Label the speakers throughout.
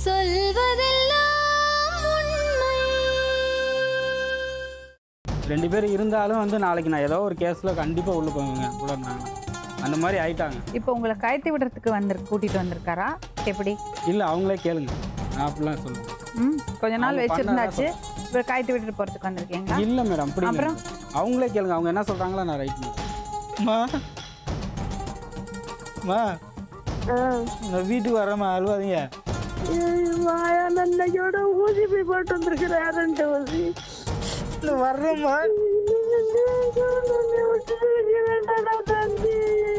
Speaker 1: சொல்வதெல்லாம் உண்மை
Speaker 2: ரெண்டு பேர் இருந்தாலும் வந்து நாளைக்கு நான் ஏதோ ஒரு கேஸில் கண்டிப்பாக உள்ள போவேங்க உள்ள இருந்தாங்க அந்த மாதிரி ஆயிட்டாங்க
Speaker 3: இப்போ உங்களை கயத்தி விடுறதுக்கு வந்து கூட்டிட்டு வந்திருக்காரா எப்படி
Speaker 2: இல்லை அவங்களே கேளுங்க நான் அப்படிலாம் சொல்லுவேன்
Speaker 3: ம் கொஞ்ச நாள்
Speaker 2: அவங்க
Speaker 3: வச்சிருந்தாச்சு இப்போ கயத்தி விட்டுட்டு போறதுக்கு வந்திருக்கீங்களா
Speaker 2: இல்லை மேடம் அப்படி இல்ல.
Speaker 3: அப்புறம்?
Speaker 2: அவங்களே கேளுங்க அவங்க என்ன சொல்கிறாங்களோ நான் ரைட்
Speaker 4: மா மா நான் வீட்டுக்கு வரேம்மா அழுவாதீங்க
Speaker 5: நன்னையோட ஊசி போய் போட்டு வந்திருக்கிறேன் ரெண்டு ஊசி
Speaker 4: நான் வர்றேம்மா
Speaker 5: தம்பி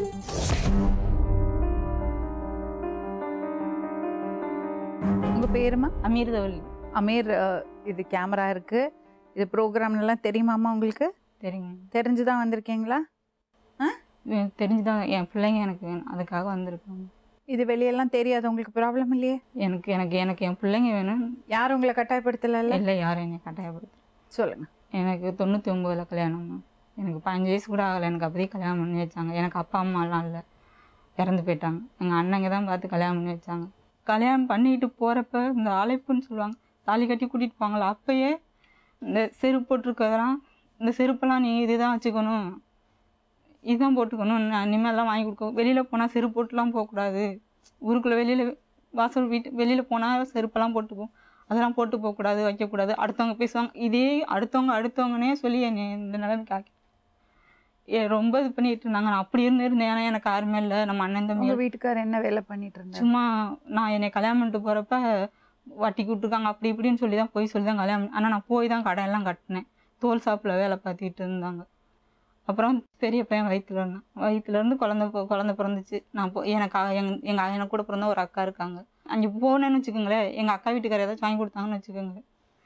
Speaker 3: உங்க பேருமா
Speaker 6: அமிர்தவல்லி
Speaker 3: அமீர் அஹ், இது கேமரா இருக்கு இது ப்ரோக்ராம் எல்லாம் தெரியுமாம்மா உங்களுக்கு
Speaker 6: தெரியுங்க
Speaker 3: தெரிஞ்சுதான் வந்திருக்கீங்களா
Speaker 6: எனக்கு தெரிஞ்சுதான் என் பிள்ளைங்க எனக்கு வேணும் அதுக்காக வந்திருக்காங்க
Speaker 3: இது வெளியெல்லாம் தெரியாது உங்களுக்கு ப்ராப்ளம் இல்லையே
Speaker 6: எனக்கு எனக்கு எனக்கு என் பிள்ளைங்க வேணும்
Speaker 3: யாரும் உங்களை கட்டாயப்படுத்தல
Speaker 6: இல்லை யாரும் என்னை கட்டாயப்படுத்து
Speaker 3: சொல்லுங்க
Speaker 6: எனக்கு தொண்ணூற்றி ஒம்போதில் கல்யாணம் எனக்கு பதினஞ்சு வயசு கூட ஆகலை எனக்கு அப்படியே கல்யாணம் பண்ணி வச்சாங்க எனக்கு அப்பா அம்மாலாம் இல்லை இறந்து போயிட்டாங்க எங்கள் அண்ணங்க தான் பார்த்து கல்யாணம் பண்ணி வச்சாங்க கல்யாணம் பண்ணிட்டு போகிறப்ப இந்த அழைப்புன்னு சொல்லுவாங்க தாலி கட்டி கூட்டிகிட்டு போவாங்களா அப்பயே இந்த செருப்பு போட்டிருக்கதெல்லாம் இந்த செருப்பெல்லாம் நீ இதுதான் வச்சுக்கணும் இதுதான் போட்டுக்கணும் நான் இனிமேல்லாம் வாங்கி கொடுக்க வெளியில் போனால் செருப்பு போட்டுலாம் போகக்கூடாது ஊருக்குள்ளே வெளியில் வாசல் வீட்டு வெளியில் போனால் செருப்பெல்லாம் போட்டுக்கும் அதெல்லாம் போட்டு போகக்கூடாது வைக்கக்கூடாது அடுத்தவங்க பேசுவாங்க இதே அடுத்தவங்க அடுத்தவங்கனே சொல்லி என்னை இந்த நிலைமைக்கு ஆக்கி ஏ ரொம்ப இது பண்ணிட்டு இருந்தாங்க நான் அப்படி இருந்து இருந்தேன் ஏன்னா எனக்கு யாருமே இல்லை நம்ம அண்ணன் தம்பி
Speaker 3: உங்க வீட்டுக்காரர் என்ன வேலை பண்ணிட்டு இருந்தாரு
Speaker 6: சும்மா நான் என்னை கல்யாணம் பண்ணிட்டு போகிறப்ப வட்டி விட்டுருக்காங்க அப்படி இப்படின்னு சொல்லி தான் போய் சொல்லி தான் கல்யாணம் பண்ணி- ஆனால் நான் போய் தான் கடன் எல்லாம் கட்டினேன் தோல் ஷாப்பில் வேலை பார்த்துக்கிட்டு இருந்தாங்க அப்புறம் பெரிய பையன் வயிற்றுல இருந்தான் வயிற்றுல இருந்து குழந்த பொ- குழந்த பிறந்துச்சு நான் போ எனக்கு அ- எங்க எங்கள் எனக்கு கூட பிறந்த ஒரு அக்கா இருக்காங்க அங்கே போனேன்னு வச்சுக்கோங்களேன் எங்கள் அக்கா வீட்டுக்காரர் ஏதாச்சும் வாங்கி கொடுத்தாங்கன்னு வச்சுக்கோங்க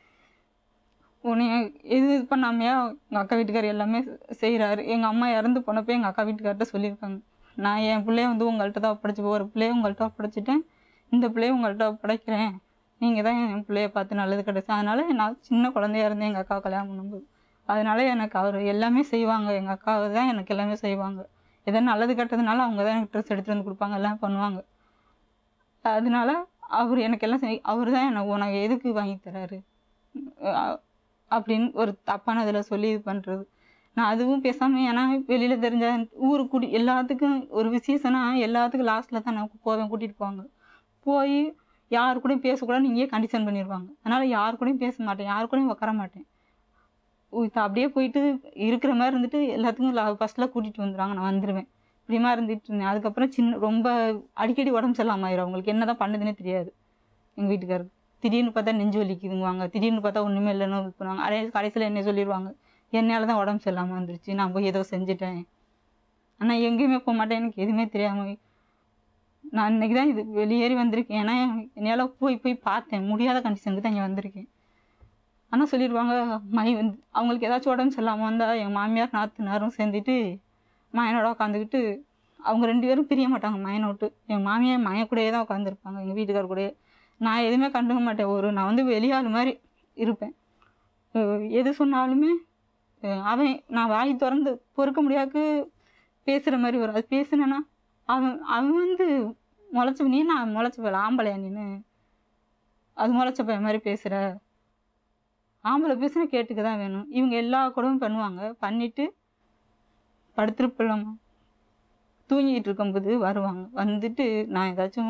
Speaker 6: உன்னை எது இது பண்ணாமையா எங்கள் அக்கா வீட்டுக்காரர் எல்லாமே செய்கிறாரு எங்கள் அம்மா இறந்து போனப்போ எங்கள் அக்கா வீட்டுக்கார்ட்ட சொல்லியிருக்காங்க நான் என் பிள்ளைய வந்து உங்கள்கிட்ட தான் ஒப்படைச்சு ஒரு பிள்ளைய உங்கள்கிட்ட ஒப்படைச்சிட்டேன் இந்த பிள்ளைய உங்கள்கிட்ட ஒப்படைக்கிறேன் நீங்கள் தான் என் பிள்ளைய பார்த்து நல்லது கிடைச்சு அதனால நான் சின்ன குழந்தையா இருந்தேன் எங்கள் அக்கா கல்யாணம் பண்ணும்போது அதனால எனக்கு அவர் எல்லாமே செய்வாங்க எங்கள் அக்கா தான் எனக்கு எல்லாமே செய்வாங்க எதோ நல்லது கெட்டதுனால அவங்க தான் எனக்கு ட்ரெஸ் எடுத்துட்டு வந்து கொடுப்பாங்க எல்லாம் பண்ணுவாங்க அதனால அவர் எனக்கு எல்லாம் செய் அவர் தான் எனக்கு உனக்கு எதுக்கு வாங்கி தராரு அஹ் அப்படின்னு ஒரு தப்பான இதில் சொல்லி இது பண்ணுறது நான் அதுவும் பேசாமல் ஏன்னா வெளியில் தெரிஞ்ச ஊருக்கு கூட்டி எல்லாத்துக்கும் ஒரு விசேஷம்னா எல்லாத்துக்கும் லாஸ்ட்டில் தான் நான் போவேன் கூட்டிகிட்டு போவாங்க போய் யார் கூடயும் பேசக்கூடாதுன்னு இங்கேயே கண்டிஷன் பண்ணிடுவாங்க அதனால் யார் கூடயும் பேச மாட்டேன் யார் கூடயும் உட்கார மாட்டேன் உ- இப்ப அப்படியே போயிட்டு இருக்கிற மாதிரி இருந்துட்டு எல்லாத்துக்கும் ஃபஸ்ட்டில் கூட்டிகிட்டு வந்துடுவாங்க நான் வந்துடுவேன் இப்படிமா இருந்துட்டு இருந்தேன் அதுக்கப்புறம் சின்ன ரொம்ப அடிக்கடி உடம்பு சரியில்லாம ஆயிரும் அவங்களுக்கு என்ன தான் பண்ணுதுன்னே தெரியாது எங்கள் வீட்டுக்காரருக்கு திடீர்னு பார்த்தா நெஞ்சு வலிக்குதுங்குவாங்க திடீர்னு பார்த்தா ஒன்றுமே இல்லைன்னு இது பண்ணுவாங்க அதே கடைசியில் என்ன சொல்லிடுவாங்க என்னால் தான் உடம்பு சரியில்லாமல் வந்துருச்சு நான் போய் ஏதோ செஞ்சுட்டேன் ஆனால் எங்கேயுமே போக மாட்டேன் எனக்கு எதுவுமே தெரியாமல் நான் இன்னைக்கு தான் இது வெளியேறி வந்திருக்கேன் ஏன்னா என்னால் போய் போய் பார்த்தேன் முடியாத கண்டிஷனுக்கு தான் இங்கே வந்திருக்கேன் ஆனால் சொல்லிடுவாங்க மை வந்து அவங்களுக்கு ஏதாச்சும் உடம்பு சரியில்லாமல் வந்தால் எங்கள் மாமியார் நாத்தனாரும் சேர்ந்துட்டு மயனோட உட்காந்துக்கிட்டு அவங்க ரெண்டு பேரும் பிரிய மாட்டாங்க மயனை விட்டு என் மாமியார் மய கூடயே தான் உட்காந்துருப்பாங்க எங்கள் வீட்டுக்கார் கூடயே நான் எதுவுமே கண்டுக்க மாட்டேன் ஒரு நான் வந்து வெளியாள் மாதிரி இருப்பேன் அஹ் எது சொன்னாலுமே அஹ் அவன் நான் வாய் திறந்து பொறுக்க முடியாக்கு பேசுகிற மாதிரி வரும் அது பேசுனேன்னா அவன் அவன் வந்து முளைச்ச நீ நான் முளைச்ச போல ஆம்பளையா நீனு அது முளைச்ச பையன் மாதிரி பேசுகிற ஆம்பளை பேசுனா கேட்டுக்க தான் வேணும் இவங்க எல்லா கூடவும் பண்ணுவாங்க பண்ணிட்டு படுத்துருப்பில்லாம தூங்கிட்டு இருக்கும்போது வருவாங்க வந்துட்டு நான் ஏதாச்சும்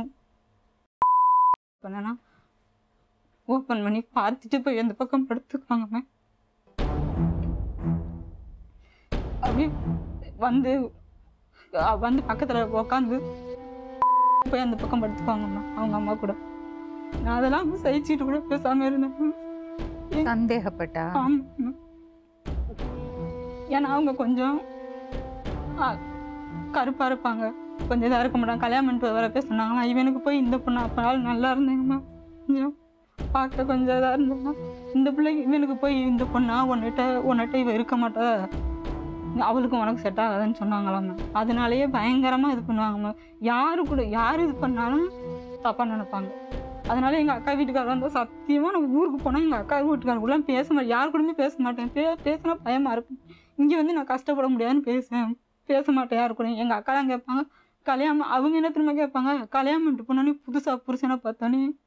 Speaker 6: பண்ணனா ஓப்பன் பண்ணி பார்த்துட்டு போய் அந்த பக்கம் படுத்துக்குவாங்க அப்படியே வந்து அஹ் வந்து பக்கத்தில் உட்காந்து போய் அந்த பக்கம் படுத்துக்குவாங்கம்மா அவங்க அம்மா கூட நான் அதெல்லாம் சகிச்சுட்டு கூட பேசாமல் இருந்தேன்
Speaker 3: சந்தேகப்பட்டா
Speaker 6: ஆமாம் ஏன்னா அவங்க கொஞ்சம் ஆ, கருப்பா இருப்பாங்க கொஞ்சம் இதாக இருக்க மாட்டாங்க கல்யாணம் பண்ணிட்டு வரப்ப சொன்னாங்களா இவனுக்கு போய் இந்த பொண்ணு அப்போ நாள் நல்லா இருந்தேங்கம்மா கொஞ்சம் பார்க்க கொஞ்சம் இதாக இருந்தேம்மா இந்த பிள்ளைக்கு இவனுக்கு போய் இந்த பொண்ணா உன்னிட்ட உன்னிட்ட இவ இருக்க மாட்டா அவளுக்கும் உனக்கு செட் ஆகாதுன்னு சொன்னாங்களாம் அதனாலயே பயங்கரமாக இது பண்ணுவாங்கம்மா யாரு கூட யார் இது பண்ணாலும் தப்பாக நினைப்பாங்க அதனால எங்கள் அக்கா வீட்டுக்காரர் வந்து சத்தியமாக நான் ஊருக்கு போனால் எங்கள் அக்கா வீட்டுக்காரருக்குலாம் பேச மாட்டேன் யார் கூடயுமே பேச மாட்டேன் பே பேசினா பயமாக இருக்கும் இங்கே வந்து நான் கஷ்டப்பட முடியாதுன்னு பேசுவேன் பேச மாட்டேன் யார் கூடயும் எங்கள் அக்கா தான் கேட்பாங்க கல்யாணம் அவங்க என்ன திரும்ப கேட்பாங்க கல்யாணம் பண்ணிட்டு போனோன்னே புதுசாக புருஷனை பார்த்தோன்னே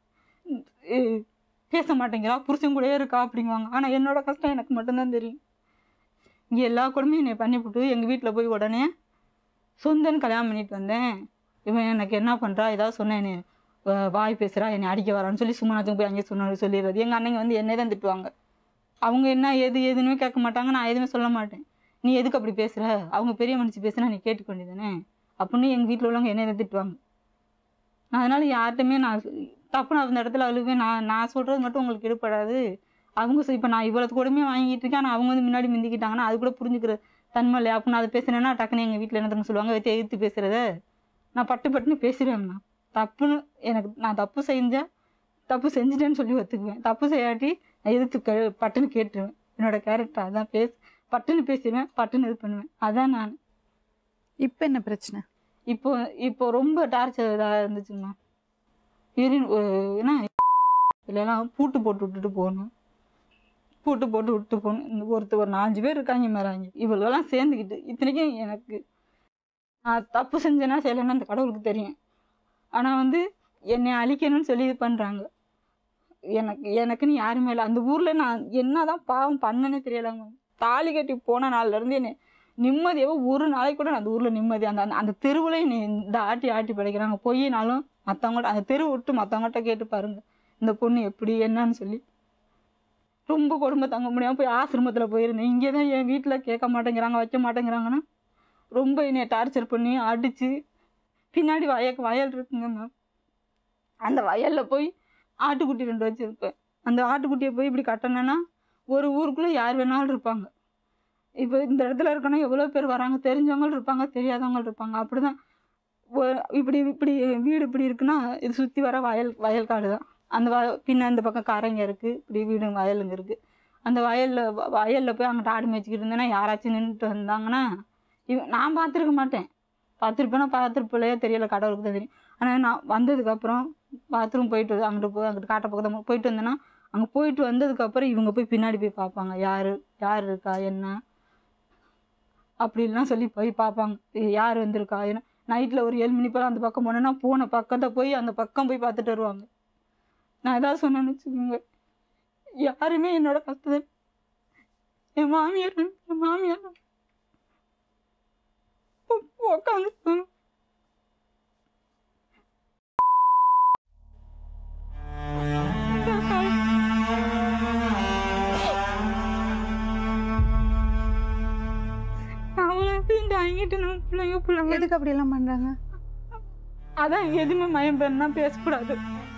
Speaker 6: இ- பேச மாட்டேங்கிறா புருஷன் கூடயே இருக்கா அப்படிங்குவாங்க ஆனால் என்னோட கஷ்டம் எனக்கு மட்டும்தான் தெரியும் இங்கே எல்லா கொடுமையும் என்னை பண்ணிவிட்டு எங்கள் வீட்டில் போய் உடனே சொந்தன்னு கல்யாணம் பண்ணிட்டு வந்தேன் இவன் எனக்கு என்ன பண்ணுறா ஏதாவது சொன்னேன் என்னை வ- வாய் பேசுகிறா என்னை அடிக்க வரான்னு சொல்லி சும்மா நான் போய் அங்கேயே சொன்ன சொல்லிடுறது எங்கள் அண்ணங்க வந்து என்னை தான் திட்டுவாங்க அவங்க என்ன ஏது ஏதுன்னு கேட்க மாட்டாங்க நான் எதுவுமே சொல்ல மாட்டேன் நீ எதுக்கு அப்படி பேசுகிற அவங்க பெரிய மனுஷி பேசுனா நீ கேட்டுக்க வேண்டியதானே அப்படின்னு எங்கள் வீட்டில் உள்ளவங்க என்னை தான் திட்டுவாங்க நான் அதனால யார்கிட்டயுமே நான் தப்பு நான் அந்த இடத்துல அழுவேன் நான் நான் சொல்கிறது மட்டும் உங்களுக்கு எடுப்படாது அவங்க இப்போ நான் இவ்வளவு கூடமே வாங்கிட்டு இருக்கேன் ஆனால் அவங்க வந்து முன்னாடி மிந்திக்கிட்டாங்கன்னா அது கூட புரிஞ்சுக்கிற தன்மை இல்லையா அப்போ நான் அதை பேசுனேன்னா டக்குன்னு எங்கள் வீட்டில் என்ன தெரியுமா சொல்லுவாங்க வச்சு எதிர்த்து பேசுகிறத நான் பட்டு பட்டுன்னு பேசிடுவேங்கண்ணா தப்புன்னு எனக்கு நான் தப்பு செஞ்சேன் தப்பு செஞ்சுட்டேன்னு சொல்லி ஒத்துக்குவேன் தப்பு செய்யாட்டி நான் எதிர்த்து க பட்டுன்னு கேட்டுருவேன் என்னோட கேரக்டர் அதான் பேச பட்டுன்னு பேசிடுவேன் பட்டுன்னு இது பண்ணுவேன் அதான் நான்
Speaker 3: இப்போ என்ன பிரச்சனை
Speaker 6: இப்போ இப்போ ரொம்ப டார்ச்சர் இதாக இருந்துச்சுங்கண்ணா யூரின் ஏன்னா இதெல்லாம் பூட்டு போட்டு விட்டுட்டு போகணும் பூட்டு போட்டு விட்டு போகணும் இந்த ஒருத்தர் ஒரு நாலஞ்சு பேர் இருக்காங்க மேலாங்க இவங்களெல்லாம் சேர்ந்துக்கிட்டு இத்தனைக்கும் எனக்கு நான் தப்பு செஞ்சேன்னா செய்யலைன்னா அந்த கடவுளுக்கு தெரியும் ஆனால் வந்து என்னை அழிக்கணும்னு சொல்லி இது பண்ணுறாங்க எனக்கு எனக்குன்னு யாருமே இல்லை அந்த ஊரில் நான் என்னதான் பாவம் பண்ணேனே தெரியலங்க தாலி கட்டி போன நாள்லேருந்து என்னை நிம்மதியாகவே ஒரு நாளைக்கு கூட நான் அந்த ஊரில் நிம்மதி அந்த அந்த- அந்த தெருவில் என்னை இந்த ஆட்டி ஆட்டி படைக்கிறாங்க பொய்யினாலும் மற்றவங்கள்ட்ட அந்த தெரு விட்டு மற்றவங்கள்ட்ட கேட்டு பாருங்க இந்த பொண்ணு எப்படி என்னன்னு சொல்லி ரொம்ப கொடுமை தாங்க முடியாமல் போய் ஆசிரமத்தில் போயிருந்தேன் இங்கே தான் என் வீட்டில் கேட்க மாட்டேங்கிறாங்க வைக்க மாட்டேங்கிறாங்கன்னா ரொம்ப என்னை டார்ச்சர் பண்ணி அடித்து பின்னாடி வய வயல் இருக்குங்க மேம் அந்த வயலில் போய் ஆட்டுக்குட்டி ரெண்டு வச்சுருப்பேன் அந்த ஆட்டுக்குட்டியை போய் இப்படி கட்டினேன்னா ஒரு ஊருக்குள்ளே யார் வேணாலும் இருப்பாங்க இப்போ இந்த இடத்துல இருக்கணும் எவ்வளோ பேர் வராங்க தெரிஞ்சவங்க இருப்பாங்க தெரியாதவங்க இருப்பாங்க அப்படிதான் ஒ- இப்படி இப்படி வீடு இப்படி இருக்குன்னா இது சுற்றி வர வயல் வயல் காடு தான் அந்த வ பின்ன இந்த பக்கம் காரைங்க இருக்குது இப்படி வீடு வயலுங்க இருக்குது அந்த வயலில் வயலில் போய் அங்கிட்ட ஆடு மேய்ச்சிக்கிட்டு இருந்தேன்னா யாராச்சும் நின்றுட்டு வந்தாங்கன்னா இவ நான் பார்த்துருக்க மாட்டேன் பார்த்துருப்பேனா பார்த்துருப்பிள்ளையோ தெரியல கடவுளுக்கு தான் தெரியும் ஆனால் நான் வந்ததுக்கப்புறம் பாத்ரூம் போயிட்டு வந்து அங்கிட்டு போய் அங்கிட்டு காட்ட பக்கத்தில் போயிட்டு வந்தேன்னா அங்கே போயிட்டு வந்ததுக்கப்புறம் இவங்க போய் பின்னாடி போய் பார்ப்பாங்க யார் யார் இருக்கா என்ன அப்படின்லாம் சொல்லி போய் பார்ப்பாங்க இது யார் வந்திருக்கா ஏன்னா நைட்டில் ஒரு ஏழு மணி போல் அந்த பக்கம் போனேன்னா போன பக்கத்தை போய் அந்த பக்கம் போய் பார்த்துட்டு வருவாங்க நான் ஏதாவது சொன்னேன்னு வச்சுக்கோங்க யாருமே என்னோட கஷ்டத்தை என் மாமியார் என் மாமியார் உட்காந்து அவ்வளோத்தையும் தாங்கிட்டு நம்ம பிள்ளைங்க பிள்ளைங்க
Speaker 3: எதுக்கு அப்படியெல்லாம் பண்ணுறாங்க
Speaker 6: அதான் எதுவுமே மயம் பெறனா பேசக்கூடாது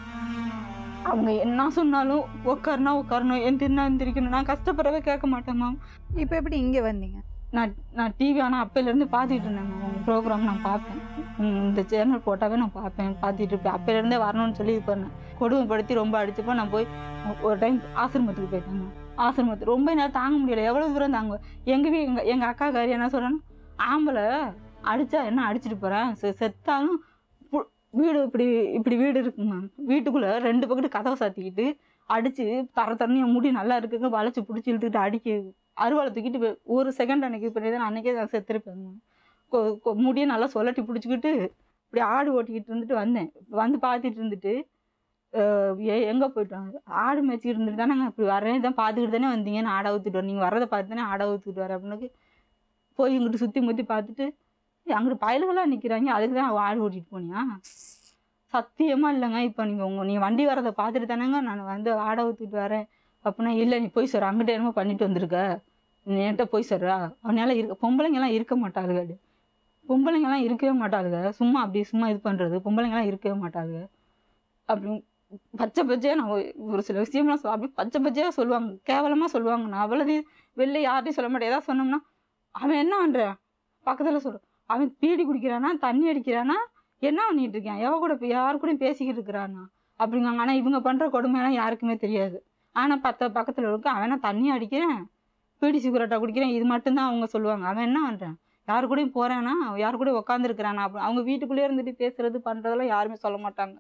Speaker 6: அவங்க என்ன சொன்னாலும் உட்காருனா உட்காரணும் எந்திரினா எந்திரிக்கணும் நான் கஷ்டப்படவே கேட்க மாட்டேன் மேம்
Speaker 3: இப்போ எப்படி இங்கே வந்தீங்க
Speaker 6: நான் நான் டிவி ஆனால் அப்பையிலேருந்து பார்த்துட்டு இருந்தேன் மேம் உங்கள் ப்ரோக்ராம் நான் பார்ப்பேன் உம், இந்த சேனல் போட்டாவே நான் பார்ப்பேன் பார்த்துட்டு இருப்பேன் அப்பையிலேருந்தே வரணும்னு சொல்லி இது பண்ணேன் கொடுமைப்படுத்தி ரொம்ப அடிச்சப்போ நான் போய் ஒரு டைம் ஆசிரமத்துக்கு போயிட்டேங்க ஆசிரமத்துக்கு ரொம்ப நேரம் தாங்க முடியல எவ்வளோ தூரம் தாங்க எங்கள் வீ எங்கள் எங்கள் அக்கா காரி என்ன சொல்கிறேன்னா ஆம்பளை அடித்தா என்ன அடிச்சிட்டு போகிறேன் செத்தாலும் பு- வீடு இப்படி இப்படி வீடு இருக்குங்க மேம் வீட்டுக்குள்ளே ரெண்டு பக்கத்து கதவை சாத்திக்கிட்டு அடித்து தர தரணும் என் முடி நல்லா இருக்குங்க வளைச்சி பிடிச்சி இழுத்துக்கிட்டு அடிக்க அருவாளை தூக்கிட்டு போய் ஒரு செகண்ட் அன்னைக்கு இது பண்ணி தான் அன்னைக்கே நான் செத்துருப்பேன் கொ- கொ- முடியை நல்லா சொல்லட்டி பிடிச்சிக்கிட்டு இப்படி ஆடு ஓட்டிக்கிட்டு இருந்துட்டு வந்தேன் வந்து பார்த்துட்டு இருந்துட்டு அஹ் எ- எங்கே போயிட்டு வாங்க ஆடு மேய்ச்சிக்கிட்டு இருந்துட்டு தானே இப்படி வரேன் தான் பார்த்துக்கிட்டு தானே வந்தீங்க நான் ஆடை ஊற்றிட்டு வரேன் நீங்கள் வரதை பார்த்து தானே ஆடை ஊற்றிட்டு வரேன் அப்படின்னு போய் இங்கிட்டு சுற்றி முற்றி பார்த்துட்டு அங்கிட்டு பயல்களாக நிற்கிறாங்க அதுக்கு தான் ஆடு ஓட்டிட்டு போனியா சத்தியமாக இல்லைங்க இப்போ நீங்கள் உங்கள் நீங்கள் வண்டி வரதை பார்த்துட்டு தானேங்க நான் வந்து ஆடை ஊற்றிட்டு வரேன் அப்படின்னா இல்லை நீ போய் சார் அங்கிட்ட என்னமோ பண்ணிட்டு வந்திருக்க நீ என்கிட்ட போய் சாரா அவனால இருக்க பொம்பளைங்கெல்லாம் இருக்க மாட்டாளுங்க பொம்பளைங்கெல்லாம் இருக்கவே மாட்டாளுங்க சும்மா அப்படி சும்மா இது பண்ணுறது பொம்பளைங்கெல்லாம் இருக்கவே மாட்டாளுங்க அப்படி பச்சை பச்சையாக நான் ஒரு- ஒரு சில விஷயம்லாம் சொல் அப்படி பச்சை பச்சையாக சொல்லுவாங்க கேவலமாக சொல்லுவாங்க நான் அவ்வளோதையும் வெளில யார்ட்டையும் சொல்ல மாட்டேன் ஏதாவது சொன்னோம்னா அவன் என்ன பண்ணுறான் பக்கத்தில் சொல்கிறான் அவன் பீடி குடிக்கிறானா தண்ணி அடிக்கிறானா என்ன பண்ணிட்டு இருக்கான் எவ கூட பே- யார் கூடயும் பேசிக்கிட்டு இருக்கிறானா அப்படிங்காங்க ஆனால் இவங்க பண்ணுற கொடுமையெல்லாம் யாருக்குமே தெரியாது ஆனால் பத்த பக்கத்தில் இருக்க அவனா தண்ணி அடிக்கிறேன் பீடி சிகரெட்டா குடிக்கிறேன் இது மட்டும்தான் அவங்க சொல்லுவாங்க அவன் என்ன பண்ணுறான் யார் கூடயும் போகிறானா யார் கூட உட்காந்துருக்கிறானா அப்படி அவங்க வீட்டுக்குள்ளேயே இருந்துட்டு பேசுறது பண்ணுறதெல்லாம் யாருமே சொல்ல மாட்டாங்க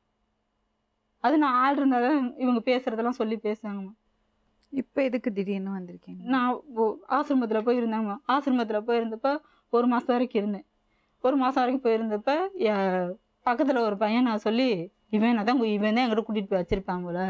Speaker 6: அது நான் ஆள் இருந்தால் தான் இவங்க பேசுறதெல்லாம் சொல்லி பேசுவாங்கம்மா
Speaker 3: இப்போ எதுக்கு திடீர்னு வந்திருக்கீங்க
Speaker 6: நான் ஆசிரமத்தில் போய் இருந்தேம்மா ஆசிரமத்தில் போயிருந்தப்ப ஒரு மாதம் வரைக்கும் இருந்தேன் ஒரு மாதம் வரைக்கும் போயிருந்தப்ப பக்கத்தில் ஒரு பையன் நான் சொல்லி இவன் தான் இவன் தான் எங்கிட்ட கூட்டிகிட்டு போய் வச்சிருப்பான் போல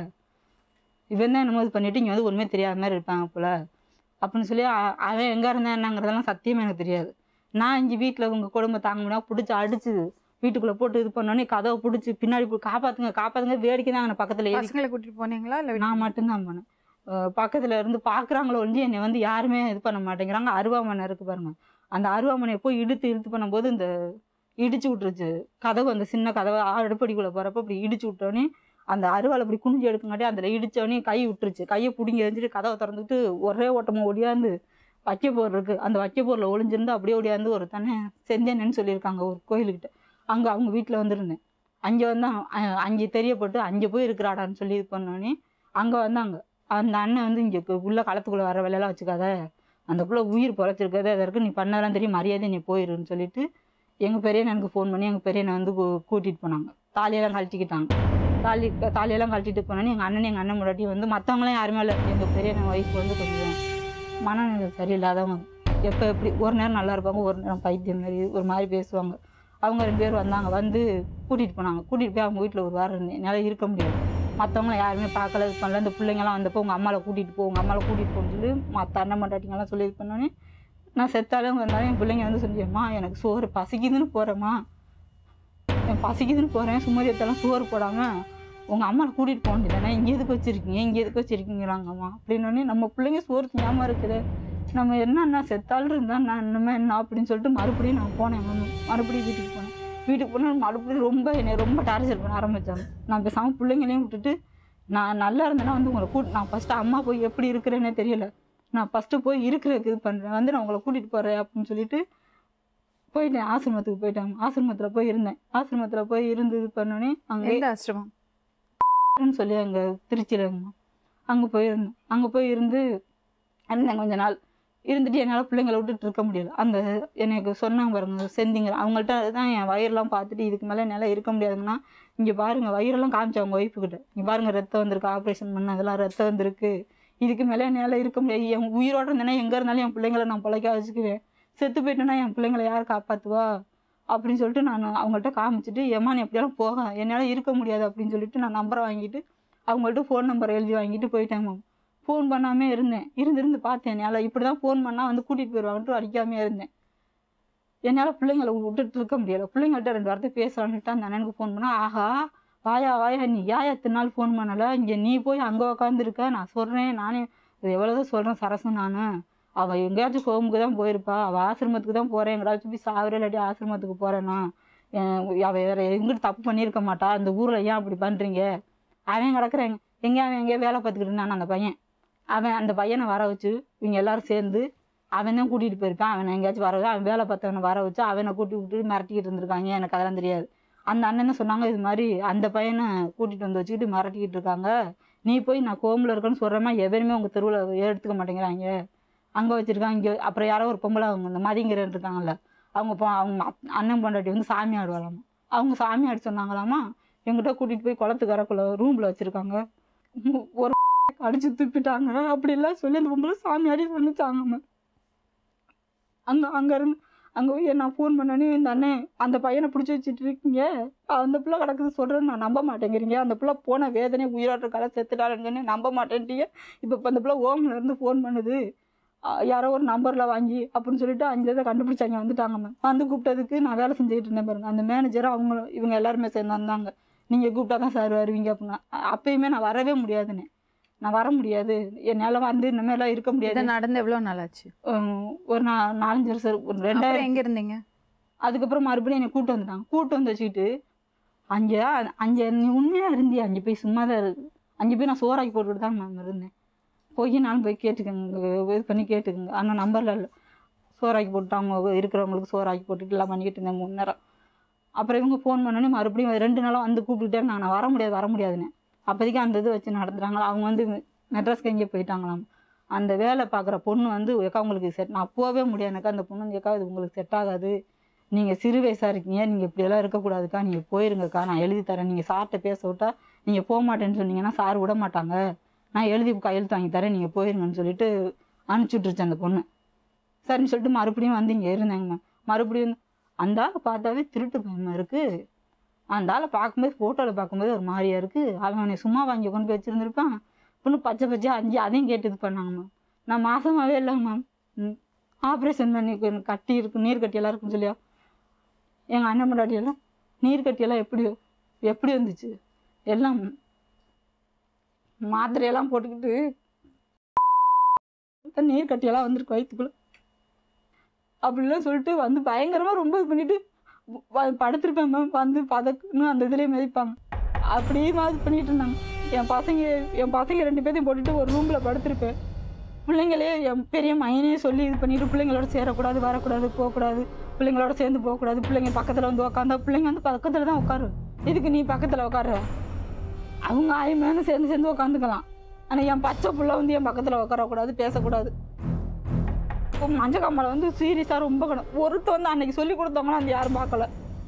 Speaker 6: இவன் தான் என்னமோ இது பண்ணிட்டு இங்கே வந்து ஒன்றுமே தெரியாத மாதிரி இருப்பாங்க போல அப்படின்னு சொல்லி அ- அவன் எங்கே இருந்தான் என்னங்கிறதெல்லாம் சத்தியமாக எனக்கு தெரியாது நான் இங்கே வீட்டில் உங்கள் குடும்பம் தாங்க முடியாது பிடிச்சி அடிச்சு வீட்டுக்குள்ளே போட்டு இது பண்ணோன்னே கதவை பிடிச்சி பின்னாடி போய் காப்பாற்றுங்க காப்பாற்றுங்க வேடிக்கை தான் அங்கே பக்கத்தில் ஏறி
Speaker 3: பசங்களை கூட்டிட்டு போனீங்களா இல்ல
Speaker 6: நான் மட்டும்தான் போனேன் அஹ் பக்கத்துல இருந்து பார்க்குறாங்களோ ஒழிஞ்சு என்னை வந்து யாருமே இது பண்ண மாட்டேங்கிறாங்க அருவாமனை இருக்கு பாருங்க அந்த அருவாமனையை போய் இழுத்து இழுத்து பண்ணும்போது இந்த இடிச்சு விட்டுருச்சு கதவு அந்த சின்ன கதவை அடுப்படிக்குள்ளே போகிறப்ப இப்படி இடிச்சு விட்டோன்னே அந்த அருவாள் அப்படி குனிஞ்சு எடுக்கங்காட்டி அதில் இடிச்சோடனே கை விட்டுருச்சு கையை பிடுங்கி எரிஞ்சிட்டு கதவை திறந்துட்டு ஒரே ஓட்டமாக ஒடியாந்து வைக்கப்போர் இருக்கு அந்த வைக்கப்போரில் ஒளிஞ்சிருந்து அப்படியே ஒடியாந்து ஒரு தானே செஞ்சேன்னு சொல்லியிருக்காங்க ஒரு கோயிலுக்கிட்ட அங்கே அவங்க வீட்டில் வந்திருந்தேன் அங்கே வந்து அ- அங்கே தெரியப்பட்டு அங்கே போய் இருக்கிறாடான்னு சொல்லி இது பண்ணோன்னே அங்கே வந்தாங்க அந்த அண்ணன் வந்து இங்கே உள்ள களத்துக்குள்ளே வர வேலையெல்லாம் வச்சுக்காத அந்த புள்ள உயிர் பொழைச்சிருக்காது அதற்கு நீ பண்ணலாம் தெரியும் மரியாதை நீ போயிருன்னு சொல்லிட்டு எங்கள் பெரியண்ணனுக்கு எனக்கு ஃபோன் பண்ணி எங்கள் பெரியண்ணை வந்து கூ- கூட்டிட்டு போனாங்க தாலியெல்லாம் கழட்டிக்கிட்டாங்க தாலி தாலியெல்லாம் கழட்டிட்டு போனோன்னே எங்கள் அண்ணன் எங்கள் அண்ணன் முன்னாடி வந்து மற்றவங்களாம் யாருமே இல்லை எங்கள் பெரியண்ணன் ஒய்ஃப் வந்து கொஞ்சம் மனநிலை சரியில்லாதவங்க எப்போ எப்படி ஒரு நேரம் நல்லா இருப்பாங்க ஒரு நேரம் பைத்தியம் மாதிரி ஒரு மாதிரி பேசுவாங்க அவங்க ரெண்டு பேர் வந்தாங்க வந்து கூட்டிகிட்டு போனாங்க கூட்டிகிட்டு போய் அவங்க வீட்டில் ஒரு வாரம் இருந்தேன் என்னால் இருக்க முடியாது மற்றவங்கள யாருமே பார்க்கல இது பண்ணல இந்த பிள்ளைங்கலாம் வந்தப்போ உங்கள் அம்மாவை கூட்டிகிட்டு போ உங்கள் அம்மாவை கூட்டிகிட்டு போன்னு சொல்லி மற்ற அண்ணன் மண்டாட்டிங்கெல்லாம் சொல்லி இது பண்ணோன்னே நான் செத்தாலும் வந்தாலும் என் பிள்ளைங்க வந்து சொல்லியம்மா எனக்கு சோறு பசிக்குதுன்னு போகிறேம்மா என் பசிக்குதுன்னு போகிறேன் சுமதியத்தெல்லாம் சோறு போடாமல் உங்கள் அம்மாவை கூட்டிகிட்டு போக வேண்டியதானே இங்கே எதுக்கு வச்சுருக்கீங்க இங்கே எதுக்கு வச்சுருக்கீங்களாங்கம்மா அப்படின்னோடனே நம்ம பிள்ளைங்க சோறு ஞாபகம் இருக்குது நம்ம என்னன்னா செத்தாலும் இருந்தால் நான் இன்னுமே என்ன அப்படின்னு சொல்லிட்டு மறுபடியும் நான் போனேன் மறு- மறுபடியும் வீட்டுக்கு போனேன் வீட்டுக்கு போனால் மறுபடியும் ரொம்ப என்னை ரொம்ப டார்ச்சர் பண்ண ஆரம்பித்தாங்க நான் பேசாமல் பிள்ளைங்களையும் விட்டுட்டு நான் நல்லா இருந்தேன்னா வந்து உங்களை கூட்டு நான் ஃபஸ்ட்டு அம்மா போய் எப்படி இருக்கிறேன்னே தெரியல நான் ஃபஸ்ட்டு போய் இருக்கிறதுக்கு இது பண்ணுறேன் வந்து நான் உங்களை கூட்டிகிட்டு போகிறேன் அப்படின்னு சொல்லிட்டு போயிட்டேன் ஆசிரமத்துக்கு போயிட்டேன் ஆசிரமத்தில் போய் இருந்தேன் ஆசிரமத்தில் போய் இருந்து இது பண்ணோன்னே அங்கே
Speaker 3: எந்த ஆசிரமம்
Speaker 6: ன்னு சொல்லி அங்கே திருச்சியில் இருந்தோம் அங்கே போயிருந்தோம் அங்கே போய் இருந்து இருந்தேன் கொஞ்ச நாள் இருந்துட்டு என்னால் பிள்ளைங்களை விட்டுட்டு இருக்க முடியல அந்த எனக்கு சொன்னாங்க பாருங்க செந்திங்க அவங்கள்ட்ட தான் என் வயிறெல்லாம் பார்த்துட்டு இதுக்கு மேலே என்னால் இருக்க முடியாதுங்கன்னா இங்கே பாருங்க வயிறெல்லாம் காமிச்சு அவங்க ஒய்ஃபுக்கிட்ட இங்கே பாருங்க ரத்தம் வந்திருக்கு ஆப்ரேஷன் பண்ண அதெல்லாம் ரத்தம் வந்திருக்கு இதுக்கு மேலே என்னால் இருக்க முடியாது என் உயிரோட இருந்தேன்னா எங்கே இருந்தாலும் என் பிள்ளைங்களை நான் பிழைக்க வச்சுக்குவேன் செத்து போயிட்டேன்னா என் பிள்ளைங்களை யார் காப்பாற்றுவா அப்படின்னு சொல்லிட்டு நான் அவங்கள்ட்ட காமிச்சிட்டு ஏம்மா நீ எப்படியெல்லாம் போக என்னால் இருக்க முடியாது அப்படின்னு சொல்லிட்டு நான் நம்பரை வாங்கிட்டு அவங்கள்ட்ட ஃபோன் நம்பர் எழுதி வாங்கிட்டு போயிட்டேன் மேம் ஃபோன் பண்ணாமே இருந்தேன் இருந்து இருந்து பார்த்தேன் என்னால் இப்படி தான் ஃபோன் பண்ணால் வந்து கூட்டிகிட்டு போயிடுவாங்கன்ட்டு அடிக்காமே இருந்தேன் என்னால் பிள்ளைங்களை விட்டுட்டு இருக்க முடியல பிள்ளைங்கள்ட்ட ரெண்டு வார்த்தை பேசலான்ட்டு அந்த அண்ணனுக்கு ஃபோன் பண்ணால் ஆஹா வாயா வாயா நீ ஏன் எத்தனை நாள் ஃபோன் பண்ணலை இங்கே நீ போய் அங்கே உக்காந்துருக்க நான் சொல்கிறேன் நானே இது எவ்வளோதான் சொல்கிறேன் சரசு நான் அவள் எங்கேயாச்சும் ஹோமுக்கு தான் போயிருப்பா அவள் ஆசிரமத்துக்கு தான் போகிறேன் எங்கேயாச்சும் போய் சாவரே இல்லாட்டி ஆசிரமத்துக்கு போகிறேன்னா அவள் வேறு எங்கிட்டு தப்பு பண்ணியிருக்க மாட்டா அந்த ஊரில் ஏன் அப்படி பண்ணுறீங்க அவன் கிடக்குறேன் எங்கே அவன் எங்கேயோ வேலை பார்த்துக்கிட்டு இருந்தான் அந்த பையன் அவன் அந்த பையனை வர வச்சு இவங்க எல்லாரும் சேர்ந்து அவன் தான் கூட்டிகிட்டு போயிருப்பான் அவனை எங்கேயாச்சும் வர வச்சு அவன் வேலை பார்த்தவனை வர வச்சு அவனை கூட்டி விட்டு மிரட்டிக்கிட்டு இருந்திருக்காங்க எனக்கு அதெல்லாம் தெரியாது அந்த அண்ணன் சொன்னாங்க இது மாதிரி அந்த பையனை கூட்டிகிட்டு வந்து வச்சுக்கிட்டு மிரட்டிக்கிட்டு இருக்காங்க நீ போய் நான் கோமில் இருக்கேன்னு சொல்கிறேமா எவருமே உங்கள் தெருவில் எடுத்துக்க மாட்டேங்கிறாங்க அங்கே வச்சுருக்காங்க இங்கே அப்புறம் யாரோ ஒரு பொம்பளை அவங்க இந்த மதிங்கிறன் இருக்காங்கல்ல அவங்க போ அவங்க அப்- அண்ணன் பொண்டாட்டி வந்து சாமி ஆடுவாளாமா அவங்க சாமி ஆடி சொன்னாங்களாமா எங்கிட்ட கூட்டிகிட்டு போய் குளத்துக்கரக்குள்ள ரூமில் வச்சுருக்காங்க ஒரு அடிச்சு துப்பிட்டாங்க அப்படிலாம் சொல்லி அந்த பொம்பளை சாமி ஆடி வந்துச்சாங்கம்மா அங்கே அங்கே இருந்து அங்கே போய் நான் ஃபோன் பண்ணோன்னே இந்த அண்ணன் அந்த பையனை பிடிச்சி வச்சுட்டு இருக்கீங்க அந்த பிள்ளை கிடக்குது சொல்கிறேன்னு நான் நம்ப மாட்டேங்கிறீங்க அந்த பிள்ளை போன வேதனை உயிரோட்ட கலை செத்துட்டாருங்கன்னு நம்ப மாட்டேன்ட்டீங்க இப்போ இப்போ அந்த பிள்ளை ஓமில் இருந்து ஃபோன் பண்ணுது ஆ, யாரோ ஒரு நம்பரில் வாங்கி அப்படின்னு சொல்லிட்டு அங்கே இதை கண்டுபிடிச்சாங்க வந்துட்டாங்க வந்து கூப்பிட்டதுக்கு நான் வேலை செஞ்சுக்கிட்டு இருந்தேன் பாருங்க அந்த மேனேஜரும் அவங்க இவங்க எல்லாருமே சேர்ந்து வந்தாங்க நீங்கள் கூப்பிட்டா தான் சார் வருவீங்க அப்படின்னா அ- அப்பயுமே நான் வரவே முடியாதுன்னு நான் வர முடியாது என்னால் வந்து இனிமேலாம் இருக்க
Speaker 3: இது
Speaker 6: முடியாது
Speaker 3: நடந்து எவ்வளவு நாள் ஆச்சு
Speaker 6: உம், ஒரு நா நாலஞ்சு வருஷம் இருக்கும். ஒரு
Speaker 3: அப்புறம்
Speaker 6: ரெண்டாயிரம்
Speaker 3: எங்க இருந்தீங்க
Speaker 6: அதுக்கப்புறம் மறுபடியும் என்னை கூட்டு வந்துட்டாங்க கூட்டு வந்து வச்சுக்கிட்டு அங்கே அங்கே நீ உண்மையாக இருந்தியா அங்கே போய் சும்மா தான் இருக்கு அங்கே போய் நான் சோறாக்கி போட்டுக்கிட்டு தான் மேம் இருந்தேன் போய் நானும் போய் கேட்டுக்கோங்க இது பண்ணி கேட்டுக்கோங்க ஆனால் நம்பரில் இல்லை சோறாக்கி போட்டு அவங்க இருக்கிறவங்களுக்கு சோறாக்கி போட்டுட்டு எல்லாம் பண்ணிக்கிட்டு இருந்தேன் மூணு நேரம் அப்புறம் இவங்க ஃபோன் பண்ணோன்னே மறுபடியும் ரெண்டு நாளாக வந்து கூப்பிட்டுட்டே நான் நான் வர முடியாது வர முடியாதுன்னு அப்போதைக்கு அந்த இது வச்சு நடந்துறாங்களா அவங்க வந்து மெட்ராஸ்க்கு எங்கேயோ போயிட்டாங்களாம் அந்த வேலை பார்க்குற பொண்ணு வந்து எக்கா உங்களுக்கு செட் நான் போகவே முடியாது எனக்கு அந்த பொண்ணு வந்து எக்கா இது உங்களுக்கு செட் ஆகாது நீங்கள் சிறு வயசாக இருக்கீங்க நீங்கள் இப்படியெல்லாம் இருக்கக்கூடாதுக்கா நீங்கள் போயிருங்கக்கா நான் எழுதி தரேன் நீங்கள் சார்கிட்ட பேச விட்டா நீங்கள் போக மாட்டேன்னு சொன்னீங்கன்னா சார் விட மாட்டாங்க நான் எழுதி கையெழுத்து வாங்கி தரேன் நீங்கள் போயிருங்கன்னு சொல்லிட்டு அனுப்பிச்சி விட்டுருச்சு அந்த பொண்ணு சரின்னு சொல்லிட்டு மறுபடியும் வந்து இங்கே இருந்தாங்க மேம் மறுபடியும் வந்து, அந்த ஆளை பார்த்தாவே திருட்டு பயமாக இருக்குது அந்த ஆளை பார்க்கும்போது ஃபோட்டோவில் பார்க்கும்போது ஒரு மாதிரியா இருக்கு அவன் அவனை சும்மா வாங்கி கொண்டு போய் வச்சிருந்துருப்பான் இன்னும் பச்சை பச்சை அஞ்சு அதையும் கேட்டு இது பண்ணாங்க மேம் நான் மாசமாவே இல்லைங்க மேம் ம் ஆப்ரேஷன் பண்ணி எனக்கு கட்டி இருக்கு நீர் கட்டியெல்லாம் இருக்குன்னு சொல்லியா எங்கள் அண்ணன் முன்னாடியெல்லாம் நீர் கட்டியெல்லாம் எப்படி எப்படி வந்துச்சு எல்லாம் மாத்திரையெல்லாம் போட்டுக்கிட்டு நீர் கட்டியெல்லாம் வந்திருக்கு வயிற்றுக்குள்ள அப்படிலாம் சொல்லிட்டு வந்து பயங்கரமா ரொம்ப இது பண்ணிட்டு வ- படுத்திருப்பேன் மேம் வந்து பதக்குன்னு அந்த இதுலேயே மிதிப்பாங்க அப்படியே மாதிரி பண்ணிட்டு இருந்தாங்க என் பசங்க என் பசங்க ரெண்டு பேர்த்தையும் போட்டுட்டு ஒரு ரூமில் படுத்திருப்பேன் பிள்ளைங்களே என் பெரிய மையனே சொல்லி இது பண்ணிட்டு பிள்ளைங்களோட சேரக்கூடாது வரக்கூடாது போகக்கூடாது பிள்ளைங்களோட சேர்ந்து போகக்கூடாது பிள்ளைங்க பக்கத்தில் வந்து உட்காந்தா பிள்ளைங்க வந்து பக்கத்தில் தான் உட்காரு இதுக்கு நீ பக்கத்தில் உட்காரு அவங்க ஆயுமேனு சேர்ந்து சேர்ந்து உட்காந்துக்கலாம் ஆனால் என் பச்சை புள்ள வந்து என் பக்கத்தில் உட்காரக்கூடாது பேசக்கூடாது இப்போ மஞ்சள் காமலை வந்து சீரியஸாக ரொம்ப கணும் ஒருத்த வந்து அன்னைக்கு சொல்லி கொடுத்தவங்களும் அந்த யாரும் பார்க்கல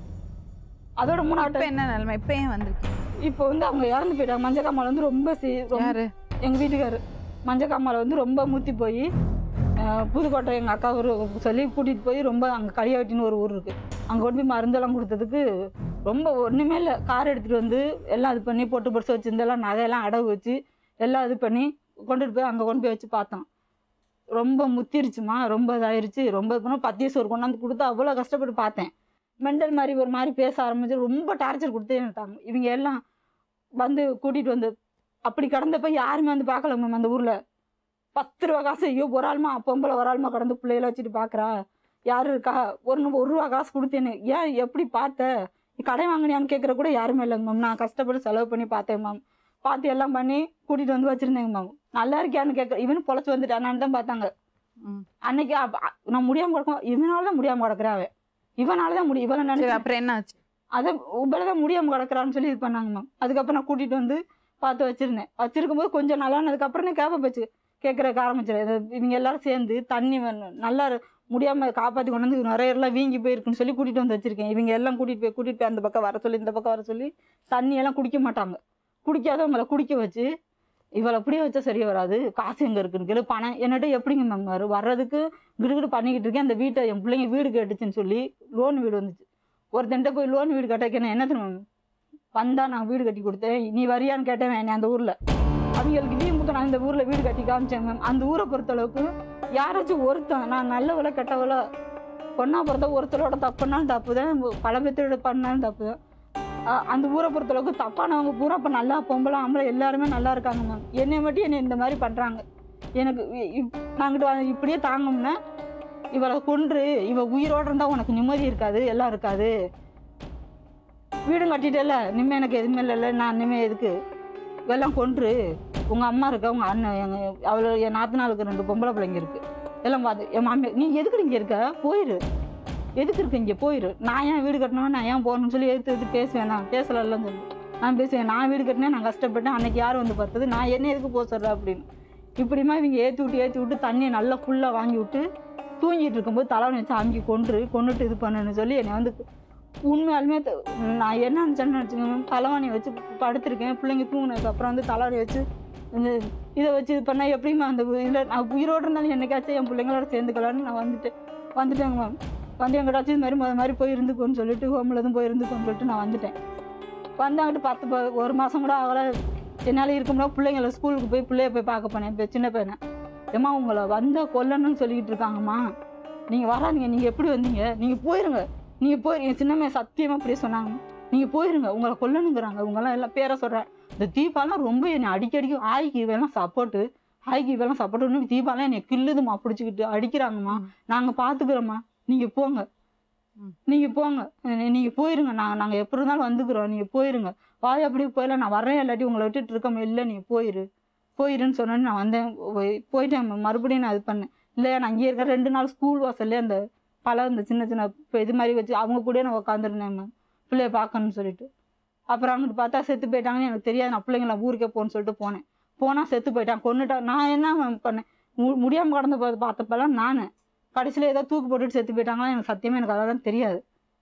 Speaker 6: அதோட
Speaker 3: இப்போ
Speaker 6: மூணாவது
Speaker 3: என்ன நிலைமை இப்போ ஏன் வந்திருக்கீங்க
Speaker 6: இப்போ வந்து அவங்க இறந்து போயிட்டாங்க மஞ்சள் காமாலை வந்து ரொம்ப சீ- ரொம்ப
Speaker 3: யாரு
Speaker 6: எங்கள் வீட்டுக்காரு மஞ்சள் காமாலை வந்து ரொம்ப மூத்தி போய் புதுக்கோட்டை எங்கள் அக்கா ஒரு சொல்லி கூட்டிகிட்டு போய் ரொம்ப அங்கே களியாட்டின்னு ஒரு ஊர் இருக்குது அங்கே கொண்டு போய் மருந்தெல்லாம் கொடுத்ததுக்கு ரொம்ப ஒன்றுமே இல்லை கார் எடுத்துகிட்டு வந்து எல்லாம் இது பண்ணி பொட்டு பொடிச்சு வச்சுருந்தெல்லாம் நகையெல்லாம் அடகு வச்சு எல்லாம் இது பண்ணி கொண்டுட்டு போய் அங்கே கொண்டு போய் வச்சு பார்த்தோம் ரொம்ப முத்திருச்சுமா ரொம்ப இதாயிருச்சு ரொம்ப இது பண்ண பத்திய சோறு கொண்டாந்து கொடுத்து அவ்வளோ கஷ்டப்பட்டு பார்த்தேன் மெண்டல் மாதிரி ஒரு மாதிரி பேச ஆரம்பிச்சு ரொம்ப டார்ச்சர் கொடுத்தே இருந்தாங்க இவங்க எல்லாம் வந்து கூட்டிகிட்டு வந்து அப்படி கடந்தப்ப யாருமே வந்து பார்க்கல மேம் அந்த ஊரில் பத்து ரூபா காசு ஐயோ ஒரு ஆளுமா பொம்பளை ஒரு ஆளுமா கடந்து பிள்ளைகளை வச்சுட்டு பார்க்குறா யார் இருக்கா ஒரு நூ- ஒரு ரூபா காசு கொடுத்தேன்னு ஏன் எப்படி பார்த்த நீ கடை வாங்கினியான்னு கேட்குற கூட யாருமே இல்லைங்க மேம் நான் கஷ்டப்பட்டு செலவு பண்ணி பார்த்தேன் மேம் பார்த்து எல்லாம் பண்ணி கூட்டிகிட்டு வந்து வச்சுருந்தேங்க மேம் நல்லா இருக்கியான்னு கேட்க இவனு பொழைச்சி வந்துட்டானான்னு தான் பார்த்தாங்க
Speaker 3: ம்.
Speaker 6: அன்னைக்கு அப்ப- அ- நான் முடியாமல் கிடக்கும் இவனால தான் முடியாமல் கிடக்குறேன் அவன் இவனால தான் முடியும் இவனை
Speaker 3: சரி
Speaker 6: நினைச்சு
Speaker 3: அப்புறம் என்ன ஆச்சு
Speaker 6: அதை உங்களை தான் முடியாமல் கிடக்குறான்னு சொல்லி இது பண்ணாங்க மேம் அதுக்கப்புறம் நான் கூட்டிகிட்டு வந்து பார்த்து வச்சுருந்தேன் வச்சிருக்கும் போது கொஞ்சம் நல்லானதுக்கப்புறம் நான் கேப்ப போச்சு கேட்குறக்கு ஆரம்பிச்சிடும் இது இவங்க எல்லாரும் சேர்ந்து தண்ணி வேணும் நல்லா முடியாமல் காப்பாற்றி கொண்டு வந்து நிறைய எல்லாம் வீங்கி போயிருக்குன்னு சொல்லி கூட்டிகிட்டு வந்து வச்சுருக்கேன் இவங்க எல்லாம் கூட்டிகிட்டு போய் கூட்டிகிட்டு போய் அந்த பக்கம் வர சொல்லி இந்த பக்கம் வர சொல்லி தண்ணியெல்லாம் குடிக்க மாட்டாங்க குடிக்காதவங்களை குடிக்க வச்சு இவளை அப்படியே வச்சா சரியா வராது காசு எங்கே இருக்குன்னு கேளு பணம் என்னட்ட எப்படிங்க மேம் வரும் வர்றதுக்கு கிடுகிடு பண்ணிக்கிட்டு இருக்கேன் அந்த வீட்டை என் பிள்ளைங்க வீடு கேட்டுச்சுன்னு சொல்லி லோன் வீடு வந்துச்சு ஒருத்தன்ட்ட போய் லோன் வீடு கட்டக்கணும் என்ன தெரியுமா வந்தா நான் வீடு கட்டி கொடுத்தேன் நீ வரியான்னு கேட்டேன் என்னை அந்த ஊரில் அவங்களுக்கு லீவ் முத்த நான் இந்த ஊரில் வீடு கட்டி காமிச்சேன் மேம் அந்த ஊரை பொறுத்தளவுக்கு யாராச்சும் ஒருத்தன் நான் நல்லவளோ கெட்டவளோ பொண்ணா பிறந்த ஒருத்தரோட தப்புனாலும் தப்பு தான் பல பேர்த்தோட பண்ணாலும் தப்பு தான் அஹ் அந்த ஊரை பொறுத்தளவுக்கு தப்பானவங்க பூரா இப்போ நல்லா பொம்பளை ஆம்பளை எல்லாருமே நல்லா இருக்காங்க மேம் என்னை மட்டும் என்னை இந்த மாதிரி பண்ணுறாங்க எனக்கு நாங்கிட்ட இப்படியே தாங்கம்னா இவளை கொன்று இவ உயிரோட இருந்தால் உனக்கு நிம்மதி இருக்காது எல்லாம் இருக்காது வீடும் கட்டிட்டல இனிமே எனக்கு எதுவுமே இல்லைல்ல நான் இனிமே எதுக்கு இதெல்லாம் கொன்று உங்கள் அம்மா இருக்கா உங்கள் அண்ணன் எங்கள் அவளோ என் நாத்தனாளுக்கு ரெண்டு பொம்பளை பிள்ளைங்க இருக்குது எல்லாம் பார்த்து என் மாமியார் நீ எதுக்கு இங்கே இருக்க போயிரு எதுக்கு இருக்க இங்கே போயிரு நான் ஏன் வீடு கட்டணும் நான் ஏன் போகணும்னு சொல்லி எடுத்து எடுத்து பேசுவேன் நான் பேசலன்னு சொல்லி நான் பேசுவேன் நான் வீடு கட்டினேன் நான் கஷ்டப்பட்டேன் அன்னைக்கு யார் வந்து பார்த்தது நான் என்ன எதுக்கு போக சொல்கிறேன் அப்படின்னு இப்படிமா இவங்க ஏற்றி விட்டு ஏற்றி விட்டு தண்ணியை நல்லா ஃபுல்லாக வாங்கி விட்டு தூங்கிட்டு இருக்கும்போது தலைவனை வச்சு அமுக்கி கொன்று கொண்டுட்டு இது பண்ணுன்னு சொல்லி என்னை வந்து உண்மையாலுமே த- நான் என்ன நினச்சேன்னு வச்சுக்கோங்க தலைவாணி வச்சு படுத்திருக்கேன் பிள்ளைங்க தூங்கினதுக்கு அப்புறம் வந்து தலைவாணி வச்சு இந்த இதை வச்சு இது பண்ணால் எப்படிம்மா அந்த இதில் நான் உயிரோடு இருந்தாலும் என்னைக்காச்சும் என் பிள்ளைங்களோட சேர்ந்துக்கலான்னு நான் வந்துட்டேன் வந்துட்டேங்க மேம் வந்து எங்கிட்டாச்சும் இது மாதிரி முத மாதிரி போய் இருந்துக்கோன்னு சொல்லிட்டு ஹோமில் எதுவும் போய் இருந்துக்கோன்னு சொல்லிட்டு நான் வந்துட்டேன் வந்தாங்கிட்டு பத்து ப- ஒரு மாதம் கூட ஆகலை என்னால் இருக்க முடியாது பிள்ளைங்கள ஸ்கூலுக்கு போய் பிள்ளைய போய் பார்க்க போனேன் இப்போ சின்ன பையனை ஏம்மா உங்களை வந்தால் கொல்லணும்னு சொல்லிக்கிட்டு இருக்காங்கம்மா நீங்கள் வராதீங்க நீங்கள் எப்படி வந்தீங்க நீங்கள் போயிருங்க நீங்கள் போய் என் சின்னம்மையை சத்தியமாக அப்படியே சொன்னாங்க நீங்கள் போயிருங்க உங்களை கொல்லணுங்கிறாங்க உங்களாம் எல்லாம் பேரை சொல்கிறேன் இந்த தீபாலாம் ரொம்ப என்னை அடிக்கடிக்கு ஆய்க்கு வேலாம் சப்போர்ட்டு ஆய்க்கு வேலாம் சப்போர்ட்டு தீபாலாம் என்னை கில்லுதுமா பிடிச்சிக்கிட்டு அடிக்கிறாங்கம்மா நாங்கள் பார்த்துக்குறோம்மா நீங்கள் போங்க
Speaker 3: ம்.
Speaker 6: நீங்கள் போங்க நீ- நீங்கள் போயிருங்க நாங்கள் நாங்கள் எப்படி இருந்தாலும் வந்துக்கிறோம் நீங்கள் போயிருங்க வாய் அப்படியே போயிடலாம் நான் வரேன் இல்லாட்டி உங்களை விட்டுட்டு இருக்க இல்லை நீங்கள் போயிரு போயிருன்னு சொன்னோன்னு நான் வந்தேன் போய்- போயிட்டேன் மறுபடியும் நான் இது பண்ணேன் இல்லை நான் இங்கே இருக்க ரெண்டு நாள் ஸ்கூல் வாசல்லே அந்த பல இந்த சின்ன சின்ன இப்போ இது மாதிரி வச்சு அவங்க கூட நான் உட்காந்துருந்தேன் மேம் பிள்ளைய பார்க்கணும்னு சொல்லிட்டு அப்புறம் அங்கிட்டு பார்த்தா செத்து போயிட்டாங்கன்னு எனக்கு தெரியாது நான் பிள்ளைங்கள ஊருக்கே போகணும்னு சொல்லிட்டு போனேன் போனால் செத்து போயிட்டான் கொண்டுட்டான் நான் என்ன மேம் பண்ணேன் மு முடியாமல் கடந்து போய் பார்த்தப்பெல்லாம் நான் கடைசியில் ஏதோ தூக்கு போட்டுட்டு செத்து போயிட்டாங்களா எனக்கு சத்தியமாக எனக்கு அதெல்லாம் தெரியாது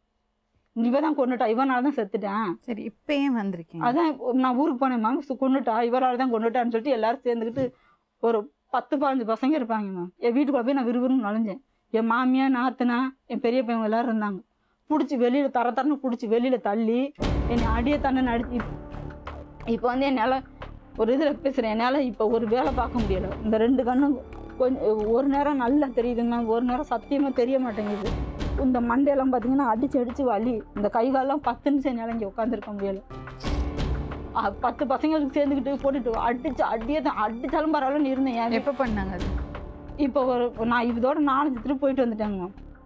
Speaker 6: இவ தான் கொண்டுட்டா இவனால தான் செத்துட்டேன்
Speaker 3: சரி இப்போ ஏன் வந்திருக்கீங்க
Speaker 6: அதான் நான் ஊருக்கு போனேன் மேம் கொண்டுட்டா இவரால் தான் கொண்டுட்டான்னு சொல்லிட்டு எல்லாரும் சேர்ந்துக்கிட்டு ஒரு பத்து பதினஞ்சு பசங்க இருப்பாங்க மேம் என் வீட்டுக்குள்ள போய் நான் விறுவிறுன்னு நுழைஞ்சேன் என் மாமியா நாத்தனா என் பெரிய பையன் எல்லாரும் இருந்தாங்க பிடிச்சி வெளியில் தர தரன்னு பிடிச்சி வெளியில் தள்ளி என்னை அடிய தண்ணி அடிச்சு இப்போ வந்து என்னால் ஒரு இதில் பேசுகிறேன் என்னால் இப்போ ஒரு வேலை பார்க்க முடியலை இந்த ரெண்டு கண்ணும் கொஞ்சம் ஒரு நேரம் நல்லா தெரியுதுங்க ஒரு நேரம் சத்தியமாக தெரிய மாட்டேங்குது இந்த மண்டையெல்லாம் பார்த்தீங்கன்னா அடிச்சு அடிச்சு வலி இந்த கை காலெல்லாம் பத்து நிமிஷம் என்னால் இங்கே உட்காந்துருக்க முடியல அ, பத்து பசங்களுக்கு சேர்ந்துக்கிட்டு போட்டுட்டு அடிச்சு அடியே தான் அடிச்சாலும் பரவாயில்லன்னு இருந்தேன் என்
Speaker 3: எப்போ பண்ணாங்க அது
Speaker 6: இப்போ ஒரு நான் இதோட நாலஞ்சு திருப்பி போயிட்டு வந்துட்டேங்க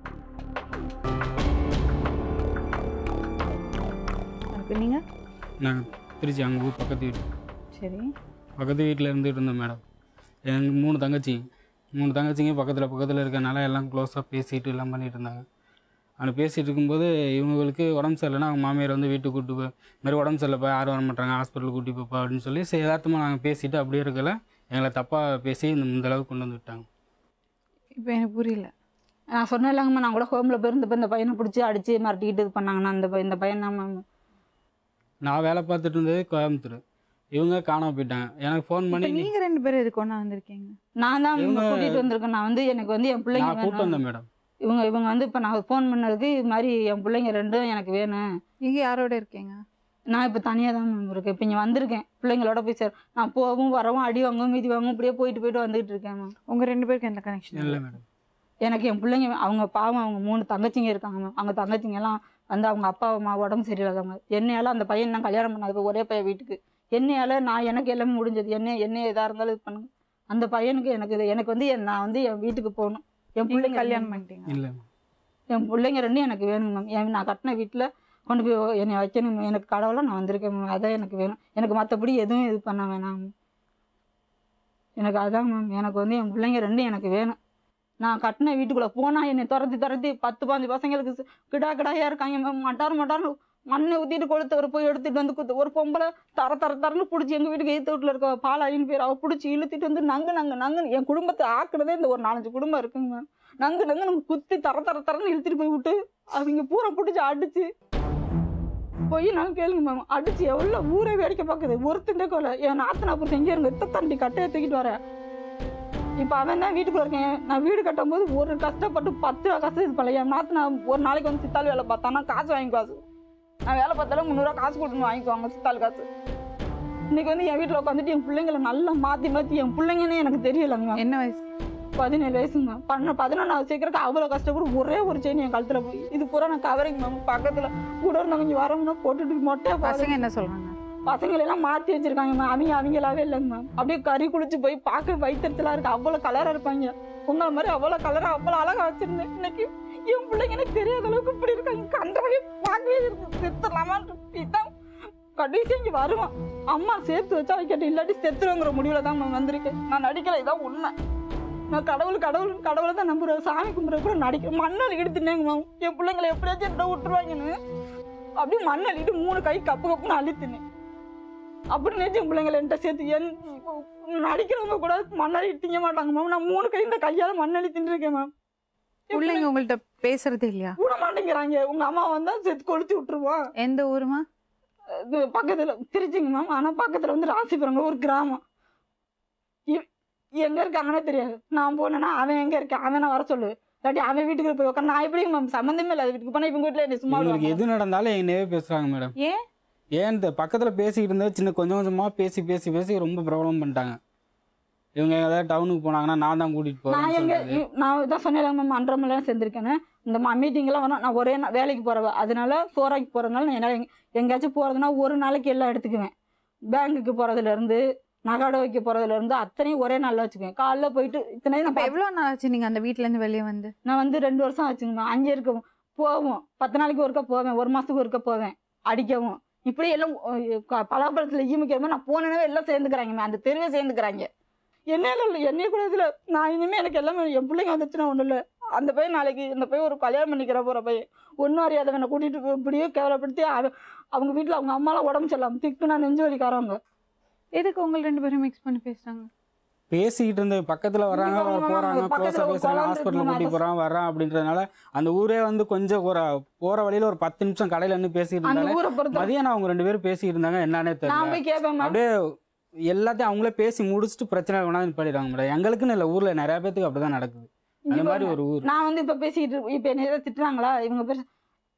Speaker 3: அதுக்கு நீங்கள்
Speaker 2: நான் திருச்சி அங்கே ஊர் பக்கத்து வீட்டு
Speaker 3: சரி
Speaker 2: பக்கத்து வீட்டில் இருந்துகிட்டு இருந்தேன் மேடம் எனக்கு மூணு தங்கச்சி மூணு தங்கச்சிங்க பக்கத்தில் பக்கத்தில் இருக்கனால எல்லாம் க்ளோஸாக பேசிட்டு எல்லாம் பண்ணிட்டு இருந்தாங்க அப்படி பேசிகிட்டு இருக்கும்போது இவங்களுக்கு உடம்பு சரியில்லைன்னா அவங்க மாமியார் வந்து வீட்டுக்கு கூட்டு போய் இந்த மாதிரி உடம்பு சரியில்லைப்பா யாரும் வர மாட்டாங்க ஹாஸ்பிட்டலுக்கு கூட்டி போப்பா அப்படின்னு சொல்லி சரி யதார்த்தமாக நாங்கள் பேசிட்டு அப்படியே இருக்கல எங்களை தப்பாக பேசி இந்த இந்த அளவுக்கு கொண்டு வந்து விட்டாங்க
Speaker 3: இப்போ எனக்கு புரியல
Speaker 6: நான் சொன்னேன் இல்லைங்கம்மா நான் கூட ஹோமில் போயிருந்தப்ப இந்த பையனை பிடிச்சி அடிச்சு மிரட்டிக்கிட்டு இது பண்ணாங்கண்ணா அந்த பையன் இந்த பையன் தான் மேம்
Speaker 2: நான் வேலை பார்த்துட்டு இருந்தது கோயம்புத்தூர் இவங்க காணாம போயிட்டாங்க எனக்கு ஃபோன்
Speaker 3: இப்போ
Speaker 2: பண்ணி நீ-
Speaker 3: நீங்கள் ரெண்டு பேரும் எதுக்கு ஒன்றா வந்திருக்கீங்க
Speaker 6: நான் தான்
Speaker 2: இவங்க-
Speaker 6: கூட்டிகிட்டு வந்திருக்கேன் நான் வந்து எனக்கு வந்து என் பிள்ளைங்க
Speaker 2: நான் கூப்பிட்டு
Speaker 6: வேணும்
Speaker 2: வந்தேன் மேடம்
Speaker 6: இவங்க இவங்க வந்து இப்போ நான் ஃபோன் பண்ணதுக்கு இது மாதிரி என் பிள்ளைங்க ரெண்டும் எனக்கு வேணும்
Speaker 3: நீங்கள் யாரோட இருக்கீங்க
Speaker 6: நான் இப்போ தனியாக தான் மேம் இருக்கேன் இப்போ இங்கே வந்திருக்கேன் பிள்ளைங்களோட போய் சார் நான் போகவும் வரவும் அடி வாங்கவும் மீதி வாங்கவும் இப்படியே போயிட்டு போயிட்டு வந்துகிட்டு இருக்கேன் மேம்
Speaker 3: உங்கள் ரெண்டு பேருக்கு எந்த கனெக்ஷன்
Speaker 2: இல்லை மேடம்
Speaker 6: எனக்கு என் பிள்ளைங்க அவங்க பாவம் அவங்க மூணு தங்கச்சிங்க இருக்காங்க மேம் அவங்க தங்கச்சிங்க எல்லாம் வந்து அவங்க அப்பா அம்மா உடம்பு சரியில்லாதவங்க என்னையால அந்த பையன் நான் கல்யாணம் பண்ணாது ஒரே பையன் வீட்டுக்கு என்னையால நான் எனக்கு எல்லாமே முடிஞ்சது என்ன என்ன எதாக இருந்தாலும் இது பண்ணுங்க அந்த பையனுக்கு எனக்கு இது எனக்கு வந்து என் நான் வந்து என் வீட்டுக்கு போகணும் என்
Speaker 3: பிள்ளைங்க
Speaker 6: பிள்ளைங்க
Speaker 3: கல்யாணம் பண்ணிட்டீங்க
Speaker 2: இல்லை
Speaker 6: என் பிள்ளைங்க ரெண்டும் எனக்கு வேணும் மேம் என் நான் கட்டின வீட்டில் கொண்டு போய் என்னை வைக்கணும் மேம். எனக்கு கடவுளாக நான் வந்திருக்கேன் மேம் அதான் எனக்கு வேணும் எனக்கு மற்றபடி எதுவும் இது பண்ண வேணாம் மேம். எனக்கு அதான் மேம் எனக்கு வந்து என் பிள்ளைங்க ரெண்டும் எனக்கு வேணும் நான் கட்டின வீட்டுக்குள்ளே போனால் என்னை துரத்தி துரத்தி பத்து பாஞ்சு பசங்களுக்கு சி- கிடா கிடாயா இருக்காங்க மேம் மட்டார் மட்டார்னு மண்ணை ஊற்றிட்டு கொளுத்தவர் போய் எடுத்துட்டு வந்து குத்து ஒரு பொம்பளை தர தர தரன்னு பிடிச்சி எங்கள் வீட்டுக்கு எய்த்து வீட்டில் இருக்க பாலாயின்னு பேர் அவள் பிடிச்சி இழுத்துட்டு வந்து நங்கு நங்கு நங்கு என் குடும்பத்தை ஆக்குனதே இந்த ஒரு நாலஞ்சு குடும்பம் இருக்குங்க மேம் நங்கு நங்கு நம்ம குத்தி தர தர தரன்னு இழுத்துட்டு போய் விட்டு அவங்க பூரா பிடிச்சி அடிச்சு போய் நான் கேளுங்க மேம் அடிச்சு எவ்வளோ ஊரே வேடிக்கை பார்க்குது ஒருத்தண்டே கொலை என் நாத்தனா அப்புறம் செஞ்சு இருங்க இத்த தண்டி கட்டையை தூக்கிட்டு வரேன் இப்போ அவன் தான் வீட்டுக்குள்ள இருக்கேன் நான் வீடு கட்டும் போது ஒரு கஷ்டப்பட்டு பத்து ரூபா காசு இது பண்ணல என் நாத்தனா ஒரு நாளைக்கு வந்து சித்தாள் வேலை பார்த்தானா காசு வாங்கி காசு நான் வேலை பார்த்தாலும் முந்நூறுவா காசு கொடுத்து வாங்கிக்குவாங்க சித்தாள் காசு இன்னைக்கு வந்து என் வீட்டில் உட்காந்துட்டு என் பிள்ளைங்களை நல்லா மாற்றி மாற்றி என் பிள்ளைங்கன்னு எனக்கு தெரியலைங்க மேம்
Speaker 3: என்ன வயசு
Speaker 6: பதினேழு வயசுங்க பண்ண பதினொன்றாவது சீக்கிரம் அவ்வளோ கஷ்டப்பட்டு ஒரே ஒரு செயின் என் கழுத்தில் போய் இது பூரா நான் கவரிங் மேம் பக்கத்தில் கூட இருந்தவங்க இங்கே வரவங்க போட்டுட்டு மொட்டையா
Speaker 3: பசங்க
Speaker 6: பசங்க
Speaker 3: என்ன சொல்கிறாங்க
Speaker 6: பசங்களெல்லாம் மாற்றி வச்சிருக்காங்க மேம் அவங்க அவங்களாவே இல்லைங்க மேம் அப்படியே கறி குளிச்சு போய் பார்க்க வைத்திருத்தலாம் இருக்கு அவ்வளோ கலராக இருப்பாங்க உங்களை மாதிரி அவ்வளோ கலராக அவ்வளோ அழகாக வச்சிருந்தேன் இன்னைக்கு என் பிள்ளைங்க எனக்கு தெரியாத அளவுக்கு இப்படி இருக்காங்க கண்டவே பார்க்கவே இருக்கு செத்துடலாமான்னு இதான் கடைசி இங்கே வருவான் அம்மா சேர்த்து வச்சா வைக்கட்டும் இல்லாட்டி செத்துருங்கிற முடிவில் தான் நான் வந்திருக்கேன் நான் நடிக்கல இதான் உண்மை நான் கடவுள் கடவுள் கடவுளை தான் நம்புறேன் சாமி கும்பிட்ற கூட நடிக்க மண்ணல் எடுத்துனேங்க மேம் என் பிள்ளைங்களை எப்படியாச்சும் என்ன விட்டுருவாங்கன்னு அப்படியே மண் அள்ளிட்டு மூணு கை கப்பு கப்புன்னு அழுத்தினேன் அப்படி நினைச்சு என் பிள்ளைங்களை என்கிட்ட சேர்த்து என் இப்போ நடிக்கிறவங்க கூட மண்ணாளி திங்க மாட்டாங்க மேம் நான் மூணு கை இந்த கையால் மண்ணாளி தின்னுருக்கேன் மேம்
Speaker 3: பிள்ளைங்க உங்கள்கிட்ட பேசுறதே இல்லையா
Speaker 6: கூட மாட்டேங்கிறாங்க உங்க அம்மா வந்தா சேர்த்து கொளுத்தி விட்டுருவான்
Speaker 3: எந்த ஊருமா
Speaker 6: இது பக்கத்துல திருச்சிங்க மேம் ஆனா பக்கத்துல வந்து ராசிபுரங்க ஒரு கிராமம் இ- எங்க இருக்காங்கன்னே தெரியாது நான் போனேன்னா அவன் எங்க இருக்கான் அவனை வர சொல்லு இல்லாட்டி அவன் வீட்டுக்கு போய் உட்காந்து நான் எப்படி மேம் சம்மந்தமே இல்லாத வீட்டுக்கு போனா இவங்க வீட்டுல என்ன சும்மா
Speaker 2: இவங்களுக்கு
Speaker 6: விடுவாங்க?
Speaker 2: எது நடந்தாலும் என்னவே பேசுகிறாங்க மேடம்
Speaker 3: ஏன்
Speaker 2: ஏன் இந்த பக்கத்தில் பேசிக்கிட்டு இருந்தது சின்ன கொஞ்சம் கொஞ்சமாக பேசி பேசி பேசி ரொம்ப ப்ராப்ளம் பண்ணிட்டாங்க இவங்க ஏதாவது டவுனுக்கு போனாங்கன்னா நான் தான் கூட்டிகிட்டு
Speaker 6: நான் எங்க
Speaker 2: போகிறேன்
Speaker 6: இ- நான் இதான் சொன்னேன் மேம் மன்றமெல்லாம் சேர்ந்துருக்கேன்னு இந்த மீட்டிங் எல்லாம் வரும் நான் ஒரே நா- வேலைக்கு போறவ அதனால சோறாக்கி போறதுனால நான் என்னால எங்க- எங்கேயாச்சும் போறதுன்னா ஒரு நாளைக்கு எல்லாம் எடுத்துக்குவேன் பேங்குக்கு போறதுல இருந்து நகாடை வைக்க போறதுல இருந்து அத்தனையும் ஒரே நாள்ல வச்சுக்குவேன் காலைல போயிட்டு இத்தனையும் நான்
Speaker 3: அப்ப
Speaker 6: பா-
Speaker 3: எவ்வளவு நாள் ஆச்சு நீங்க அந்த வீட்ல இருந்து வெளியே வந்து
Speaker 6: நான் வந்து ரெண்டு வருஷம் ஆச்சுங்க அங்கே இருக்க போவோம் பத்து நாளைக்கு ஒருக்கா போவேன் ஒரு மாசத்துக்கு ஒருக்கா போவேன் அடிக்கவும் இப்படி எல்லாம் பலாப்பழத்தில் ஈமிக்கிற மாதிரி நான் போனேனே எல்லாம் சேர்ந்துக்கிறாங்க அந்த தெருவே சேர்ந்துக்கிறாங்க என்னையில இல்லை என்னைய கூட இதில் நான் இனிமேல் எனக்கு எல்லாமே என் பிள்ளைங்க வந்துச்சுன்னா ஒன்றும் இல்லை அந்த பையன் நாளைக்கு இந்த பையன் ஒரு கல்யாணம் பண்ணிக்கிற போகிற பையன் ஒன்றும் அறியாதவனை கூட்டிகிட்டு போய் இப்படியே கேவலப்படுத்தி அவ- அவங்க வீட்டில் அவங்க அம்மாலாம் உடம்பு சரியில்லாம திக்குனா நெஞ்சு வலிக்காரவங்க
Speaker 3: எதுக்கு உங்க ரெண்டு பேரும் மிக்ஸ் பண்ணி பேசுறாங்க
Speaker 2: பேசிக்கிட்டு இருந்த பக்கத்தில் வராங்க
Speaker 6: இங்க பாருங்க,
Speaker 2: போகிறாங்க
Speaker 6: பக்கத்துல
Speaker 2: க்ளோஸாக
Speaker 6: ஒரு
Speaker 2: பேசுகிறாங்க
Speaker 6: குழந்தை
Speaker 2: ஹாஸ்பிட்டல்
Speaker 6: இருக்கு,
Speaker 2: கூட்டி
Speaker 6: நான்
Speaker 2: போகிறான் வர்றான் அப்படின்றதுனால அந்த ஊரே வந்து கொஞ்சம் ஒரு போகிற வழியில் ஒரு பத்து நிமிஷம் கடையில் நின்று பேசிக்கிட்டு
Speaker 6: அந்த
Speaker 2: இருந்தாலே
Speaker 6: ஊரை பொறுத்த
Speaker 2: மதியானம் அவங்க ரெண்டு பேரும் பேசிக்கிட்டு இருந்தாங்க என்னன்னே
Speaker 6: நான்
Speaker 2: தெரியல
Speaker 6: போய் கேட்பேன் மேம்
Speaker 2: அப்படியே எல்லாத்தையும் அவங்களே பேசி முடிச்சுட்டு பிரச்சனை கொண்டாந்து பண்ணிடுறாங்க மேடம் எங்களுக்குன்னு இல்லை ஊரில் நிறைய பேத்துக்கு அப்படிதான் நடக்குது அந்த
Speaker 6: இங்க
Speaker 2: மாதிரி
Speaker 6: பாருங்க.
Speaker 2: ஒரு ஊர்
Speaker 6: நான் வந்து இப்ப பேசிக்கிட்டு இருப்ப- இப்ப என்ன ஏதாவது திட்டுறாங்களா இவங்க பேச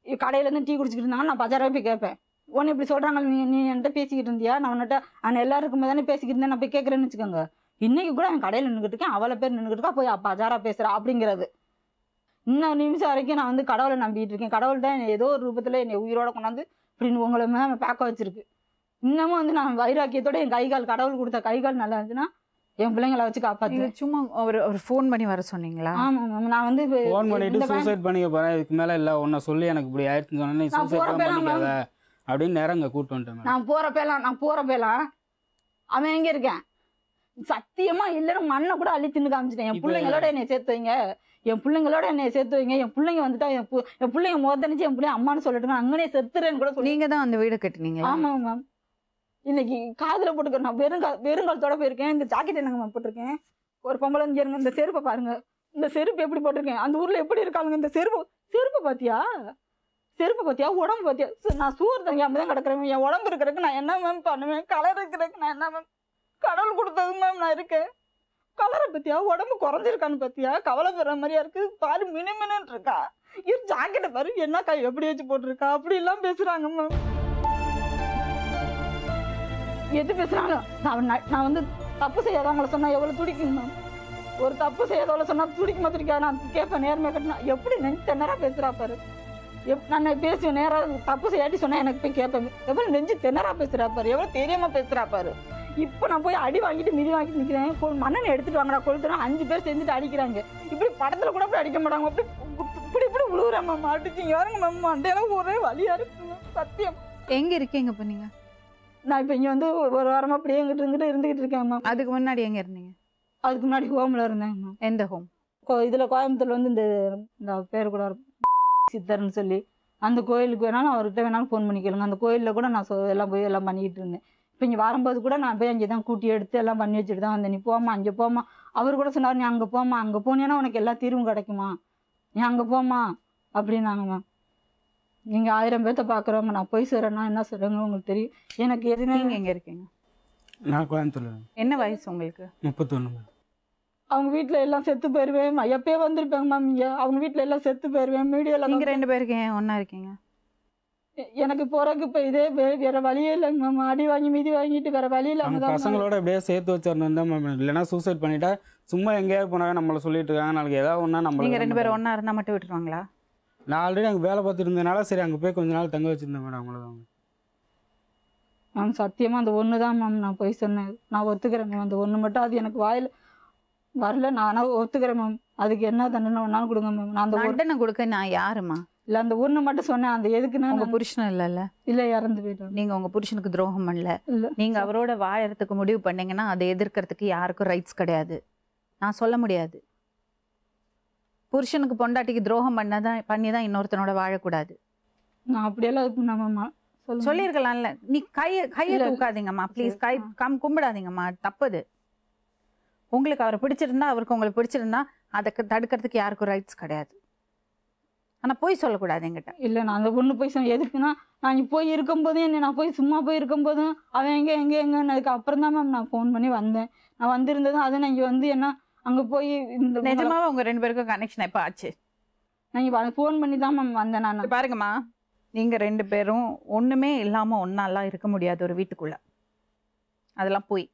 Speaker 6: கடையிலேருந்து டீ குடிச்சிக்கிட்டு இருந்தாங்க நான் பஜாராக போய் கேட்பேன் உன்னை இப்படி சொல்கிறாங்க நீ நீ என்கிட்ட பேசிக்கிட்டு இருந்தியா நான் உன்கிட்ட நான் எல்லாரும் இருக்கும்போது தானே பேசிக்கிட்டு இருந்தேன் நான் போய் கேட்குறேன்னு வச்சுக்கோங்க இன்னைக்கு கூட அவன் கடையில் நின்றுக்கிட்டு இருக்கேன் அவளை பேர் நின்றுக்கிட்டு இருக்கா போய் பஜாரா பேசுகிறா அப்படிங்கிறது இன்னும் நிமிஷம் வரைக்கும் நான் வந்து கடவுளை நம்பிட்டு இருக்கேன் கடவுள் தான் என்னை ஏதோ ஒரு ரூபத்தில் என்னை உயிரோட கொண்டாந்து இப்படின்னு உங்களை மேலே பார்க்க வச்சிருக்கு இன்னமும் வந்து நான் வைராக்கியத்தோட என் கை கால் கடவுள் கொடுத்த கை கால் நல்லா இருந்துச்சுன்னா என் பிள்ளைங்களை வச்சு
Speaker 3: நீங்க
Speaker 6: காப்பாற்றுவேன்
Speaker 3: சும்மா ஒரு ஒரு ஃபோன் பண்ணி வர சொன்னீங்களா
Speaker 6: ஆமாம் மேம் நான் வந்து இப்ப
Speaker 2: ஃபோன் பண்ணிட்டு
Speaker 6: இந்த bank-
Speaker 2: சூசைட் பண்ணிக்க போறேன் இதுக்கு மேல இல்ல உன்னை சொல்லி எனக்கு இப்படி ஆயிடுச்சுன்னு சொன்னா நீ
Speaker 6: நான்
Speaker 2: சூசைட்
Speaker 6: போறப்ப
Speaker 2: பண்ணிக்காத அப்படின்னு நேரம் அங்க கூட்டு வந்துட்டேன் மேடம்
Speaker 6: நான் போறப்பெல்லாம் நான் போறப்பெல்லாம் அவன் எங்க இருக்கேன் சத்தியமா இல்லைன்னு மண்ணை கூட அள்ளி தின்னு காமிச்சிட்டேன் என்
Speaker 2: இப்ப-
Speaker 6: பிள்ளைங்களோட என்னை சேர்த்து வைங்க என் பிள்ளைங்களோட என்னை சேர்த்து வைங்க என் பிள்ளைங்க வந்துட்டா என் பு- என் பிள்ளைங்க மோதனிச்சு என் பிள்ளைங்க அம்மான்னு சொல்லிட்டு அங்கனே செத்துறேன்னு கூட சொல்லி
Speaker 3: நீங்க தான் அந்த வீடு கட்டினீங்களா
Speaker 6: ஆமா மேம் இன்னைக்கு காதுல போட்டுக்க நான் வெறுங்கா வெறுங்காலத்தோட போயிருக்கேன் இந்த ஜாக்கெட் என்னங்க மேம் போட்டிருக்கேன் ஒரு பொம்பளை வந்து இருங்க இந்த செருப்பை பாருங்க இந்த செருப்பு எப்படி போட்டிருக்கேன் அந்த ஊர்ல எப்படி இருக்காங்க இந்த செருப்பு செருப்பு பாத்தியா செருப்பு பாத்தியா உடம்பு பாத்தியா சு- நான் சூர் தங்காம தான் கிடக்குறேன் என் உடம்பு இருக்கிறதுக்கு நான் என்ன மேம் பண்ணுவேன் கலர் இருக்கிறதுக்கு நான் என்ன மேம் கடவுள் கொடுத்தது மேம் நான் இருக்கேன் கலரை பத்தியா உடம்பு குறைஞ்சிருக்கான்னு பத்தியா கவலைப்படுற மாதிரியா இருக்கு பாரு மினுமினுன்னு இருக்கா இது ஜாக்கெட்டை பாரு என்னக்கா எப்படி வச்சு போட்டிருக்கா அப்படி எல்லாம் பேசுறாங்க மேம் எது பேசுறாங்க நான் ந- நான் வந்து தப்பு செய்யாதவங்கள சொன்னா எவ்வளவு துடிக்கும் மேம் ஒரு தப்பு செய்யாதவள சொன்னா துடிக்குமா துடிக்கா நான் கேட்பேன் நேர்மையா கட்டினா எப்படி நெஞ்சு தென்னரா பேசுறா பாரு எப் நான் பேசுவேன் நேரா தப்பு செய்யாட்டி சொன்னா எனக்கு போய் கேட்பேன் எவ்வளவு நெஞ்சு தென்னரா பேசுறா பாரு எவ்வளவு தெரியாம பேசுறா பாரு இப்போ நான் போய் அடி வாங்கிட்டு மிதி வாங்கிட்டு நிக்கிறேன் கொ- மண்ணெண்ணெய் எடுத்துட்டு வாங்கடா கொளுத்துனா அஞ்சு பேர் சேர்ந்துட்டு அடிக்கிறாங்க இப்படி படத்துல கூட அப்படி அடிக்க மாட்டாங்க அப்படி இப்படி இப்படி விழுவுறேன் மேம் அடிச்சிங்க யாருங்க மேம் மண்டையெல்லாம் ஒரே வலியா இருக்கு மேம் சத்தியம்
Speaker 3: எங்க இருக்கீங்க இப்ப நீங்க
Speaker 6: நான் இப்போ இங்கே வந்து ஒரு வாரமா அப்படியே இங்கிட்டு இங்கிட்டு இருந்துகிட்டு இருக்கேன் மேம்
Speaker 3: அதுக்கு முன்னாடி எங்க இருந்தீங்க
Speaker 6: அதுக்கு முன்னாடி ஹோமில் இருந்தேன் மேம்
Speaker 3: எந்த ஹோம்
Speaker 6: கோ இதில் கோயம்புத்தூர்ல வந்து இந்த இந்த பேர் கூட ஒரு சித்தர்னு சொல்லி அந்த கோயிலுக்கு வேணாலும் அவர்கிட்ட வேணாலும் ஃபோன் பண்ணி கேளுங்க அந்த கோயிலில் கூட நான் சொ- எல்லாம் போய் எல்லாம் பண்ணிக்கிட்டு இருந்தேன் இப்போ இங்கே வரும்போது கூட நான் போய் அங்கே தான் கூட்டி எடுத்து எல்லாம் பண்ணி வச்சுட்டு தான் வந்தேன் நீ போமா அங்கே போமா அவர் கூட சொன்னார் நீ அங்கே போமா அங்கே போனீங்கன்னா உனக்கு எல்லா தீர்வும் கிடைக்குமா நீ அங்கே போமா அப்படின்னாங்க மேம் நீங்கள் ஆயிரம் பேர்த்த பார்க்குறவங்க நான் போய் சொல்கிறேன்னா என்ன சொல்கிறேங்க உங்களுக்கு தெரியும் எனக்கு எதுவுமே
Speaker 3: நீங்க எங்க இருக்கீங்க
Speaker 2: நான் கோயம்புத்தூர்ல
Speaker 3: என்ன வயசு உங்களுக்கு
Speaker 2: முப்பத்தொன்னு மேம்
Speaker 6: அவங்க வீட்டில் எல்லாம் செத்து போயிடுவேன் எப்பயே வந்திருப்பாங்க மேம் இங்கே அவங்க வீட்டில் எல்லாம் செத்து போயிடுவேன் மீடியாவில்
Speaker 3: நீங்க ரெண்டு பேருக்கு ஏன் ஒண்ணா இருக்கீங்க
Speaker 6: எ- எனக்கு போறதுக்கு இப்போ இதே வே- வேற வழியே இல்லைங்க மேம் அடி வாங்கி மிதி வாங்கிட்டு வேற வழி
Speaker 2: அவங்க
Speaker 6: இல்லாம தான்
Speaker 2: பசங்களோட அப்படியே சேர்த்து வச்சிடணும் தான் மேம் இல்லைன்னா சூசைட் பண்ணிட்டா சும்மா எங்கேயாவது போனாங்க நம்மளை சொல்லிட்டு இருக்காங்க நாளைக்கு ஏதாவது ஒன்றா நம்ம
Speaker 3: நீங்க ரெண்டு பேரும் ஒண்ணா இருந்தா மட்டும் விட்டுருவாங்களா
Speaker 2: நான் ஆல்ரெடி அங்கே வேலை பார்த்துட்டு இருந்தனால சரி அங்கே போய் கொஞ்ச நாள் தங்க வச்சிருந்தேன் மேடம் அவ்வளோதான்
Speaker 6: மேம் சத்தியமா அந்த ஒன்று தான் மேம் நான் போய் சொன்னேன் நான் ஒத்துக்கிறேன் மேம் அந்த ஒன்று மட்டும் அது எனக்கு வாயில் வரல நான் ஆனால் ஒத்துக்கிறேன் மேம் அதுக்கு என்ன தண்டனை வேணாலும் கொடுங்க மேம் நான் அந்த ஒரு
Speaker 3: தண்டனை கொடுக்க நான் யாருமா
Speaker 6: இல்லை அந்த ஒன்று மட்டும் சொன்னேன் அந்த எதுக்குன்னா
Speaker 3: உங்க
Speaker 6: நான்
Speaker 3: புருஷன் இல்லல்ல
Speaker 6: இல்லை இறந்து போயிட்டேன்
Speaker 3: நீங்க உங்க புருஷனுக்கு துரோகம் பண்ணல
Speaker 6: இல்லை
Speaker 3: நீங்க அவரோட வாழறதுக்கு முடிவு பண்ணீங்கன்னா அதை எதிர்க்கிறதுக்கு யாருக்கும் ரைட்ஸ் கிடையாது நான் சொல்ல முடியாது புருஷனுக்கு பொண்டாட்டிக்கு துரோகம் பண்ணதான் பண்ணி தான் இன்னொருத்தனோட வாழக்கூடாது
Speaker 6: நான் அப்படியெல்லாம் இது பண்ண மேம் சொல்லுங்க
Speaker 3: சொல்லியிருக்கலாம்ல நீ கைய கையை
Speaker 6: இல்ல.
Speaker 3: தூக்காதீங்கம்மா ப்ளீஸ்
Speaker 6: சரி.
Speaker 3: கை கம் கும்பிடாதீங்கம்மா தப்புது உங்களுக்கு அவரை பிடிச்சிருந்தா அவருக்கு உங்களுக்கு பிடிச்சிருந்தா அதை க- தடுக்கிறதுக்கு யாருக்கும் ரைட்ஸ் கிடையாது ஆனா போய் சொல்லக்கூடாது என்கிட்ட
Speaker 6: இல்லை நான் அந்த ஒன்று போய் சொன்னேன் எதுக்குன்னா நான் இங்க போய் இருக்கும்போதும் என்ன நான் போய் சும்மா போய் இருக்கும்போதும் அவன் எங்கே எங்கே எங்கன்னு அதுக்கு அப்புறம் தான் மேம் நான் ஃபோன் பண்ணி வந்தேன் நான் வந்திருந்ததும் அதை நான் இங்கே வந்து என்ன அங்கே போய் இந்த
Speaker 3: நிஜமாவே உங்க ரெண்டு பேருக்கும் கனெக்ஷன் எப்போ ஆச்சு
Speaker 6: நான் இங்கே ஃபோன் பண்ணி தான் மேம் வந்தேன் நான்
Speaker 3: இங்க பாருங்கம்மா நீங்க ரெண்டு பேரும் ஒண்ணுமே இல்லாம ஒன்னாலாம் இருக்க முடியாது ஒரு வீட்டுக்குள்ள அதெல்லாம் போய்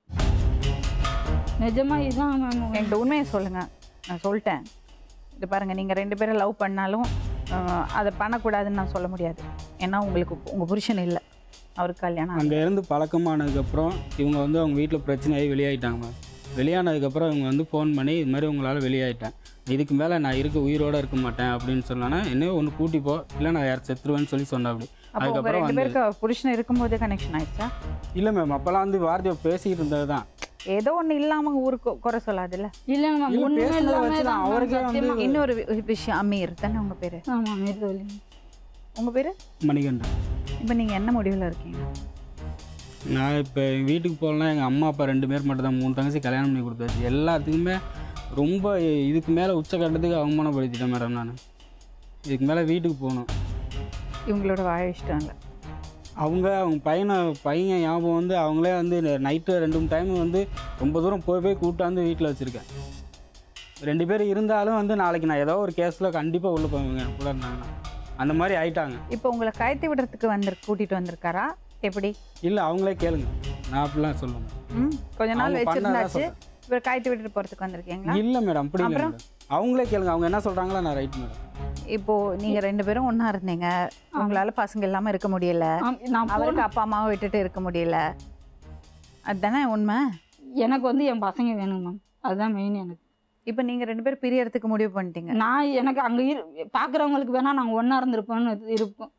Speaker 6: நிஜமா இதுதான் மேம்
Speaker 3: என்கிட்ட உண்மையை சொல்லுங்க நான் சொல்லிட்டேன் இது பாருங்க நீங்க ரெண்டு பேரும் லவ் பண்ணாலும் அஹ், அதை பண்ணக்கூடாதுன்னு நான் சொல்ல முடியாது ஏன்னா உங்களுக்கு உங்க புருஷன் இல்லை அவருக்கு கல்யாணம் ஆகல.
Speaker 2: அங்கே இருந்து பழக்கமானதுக்கப்புறம் இவங்க வந்து அவங்க வீட்டில் பிரச்சனையாகி வெளியாயிட்டாங்க மேம் வெளியானதுக்கப்புறம் இவங்க வந்து ஃபோன் பண்ணி இது மாதிரி உங்களால் வெளியாயிட்டேன் இதுக்கு மேலே நான் இருக்க உயிரோட இருக்க மாட்டேன் அப்படின்னு சொன்னானா என்னையோ ஒன்று கூட்டி போ இல்லை நான் யார் செத்துருவேன்னு சொல்லி சொன்னேன் அப்படி
Speaker 3: அப்போ உங்க
Speaker 2: அதுக்கப்புறம்
Speaker 3: ரெண்டு
Speaker 2: வந்து
Speaker 3: பேருக்கு புருஷன் இருக்கும்போதே கனெக்ஷன் ஆயிடுச்சா
Speaker 2: இல்லை மேம் அப்போல்லாம் வந்து வார்த்தையை பேசிக்கிட்டு இருந்தது தான்
Speaker 3: ஏதோ ஒண்ணு இல்லாம ஊருக்கு குறை சொல்லாதுல்ல
Speaker 6: இல்லைங்க மேம்
Speaker 2: இல்ல,
Speaker 6: ஒன்றுமே
Speaker 2: பேசுனதை
Speaker 6: இல்லாமல்
Speaker 2: வச்சு தான் அவருக்கே வந்து-
Speaker 3: இன்னொரு வி- விஷயம் அமீர் தானே உங்க பேரு
Speaker 6: ஆமாம் மீர்தோலி
Speaker 3: உங்க பேரு
Speaker 2: மணிகண்டன்
Speaker 3: இப்போ நீங்க என்ன முடிவுல இருக்கீங்க
Speaker 2: நான் இப்போ எங்கள் வீட்டுக்கு போகலன்னா எங்கள் அம்மா அப்பா ரெண்டு பேர் மட்டும் தான் மூணு தங்கச்சி கல்யாணம் பண்ணி கொடுத்தாச்சு எல்லாத்துக்குமே ரொம்ப இதுக்கு மேலே உச்சக்கட்டத்துக்கு அவமானப்படுத்திட்டேன் மேடம் நான் இதுக்கு மேலே வீட்டுக்கு போகணும்
Speaker 3: இவங்களோட வாழ இஷ்டம் இல்லை
Speaker 2: அவங்க அவங்க பையனை பையன் ஞாபகம் வந்து அவங்களே வந்து நைட்டு ரெண்டு மூணு டைம் வந்து ரொம்ப தூரம் போய் போய் கூட்டாந்து வீட்டில் வச்சுருக்கேன் ரெண்டு பேர் இருந்தாலும் வந்து நாளைக்கு நான் ஏதோ ஒரு கேஸில் கண்டிப்பாக உள்ளே போவேங்க கூட இருந்தாங்கன்னா அந்த மாதிரி ஆயிட்டாங்க
Speaker 3: இப்போ உங்களை கயத்தி விடுறதுக்கு வந்து கூட்டிட்டு வந்திருக்காரா எப்படி
Speaker 2: இல்லை அவங்களே கேளுங்க நான் அப்படிலாம் சொல்லுவேன்
Speaker 3: ம் கொஞ்ச நாள்
Speaker 2: அவங்க பண்ணதா
Speaker 3: வச்சிருந்தாச்சு இவர் கயத்தி விட்டுட்டு போறதுக்கு வந்திருக்கீங்களா
Speaker 2: இல்லை மேடம் அப்படி இல்லை
Speaker 3: அப்புறம்?
Speaker 2: மேடம் அவங்களே கேளுங்க அவங்க என்ன சொல்கிறாங்களோ நான் ரைட் மேடம்
Speaker 3: இப்போ நீங்க ரெண்டு பேரும் ஒண்ணா இருந்தீங்க உங்களால பசங்க இல்லாம இருக்க முடியல
Speaker 6: ஆம், நான் போன-
Speaker 3: அவருக்கு அப்பா அம்மாவை விட்டுட்டு இருக்க முடியல அதுதானே உண்மை
Speaker 6: எனக்கு வந்து என் பசங்க வேணும் மேம் அதுதான் மெயின் எனக்கு
Speaker 3: இப்போ நீங்க ரெண்டு பேரும் பிரியறதுக்கு முடிவு பண்ணிட்டீங்க
Speaker 6: நான் எனக்கு அங்கே இரு பார்க்குறவங்களுக்கு வேணா நாங்கள் ஒன்றா இருந்திருப்போம்னு இருப்போம்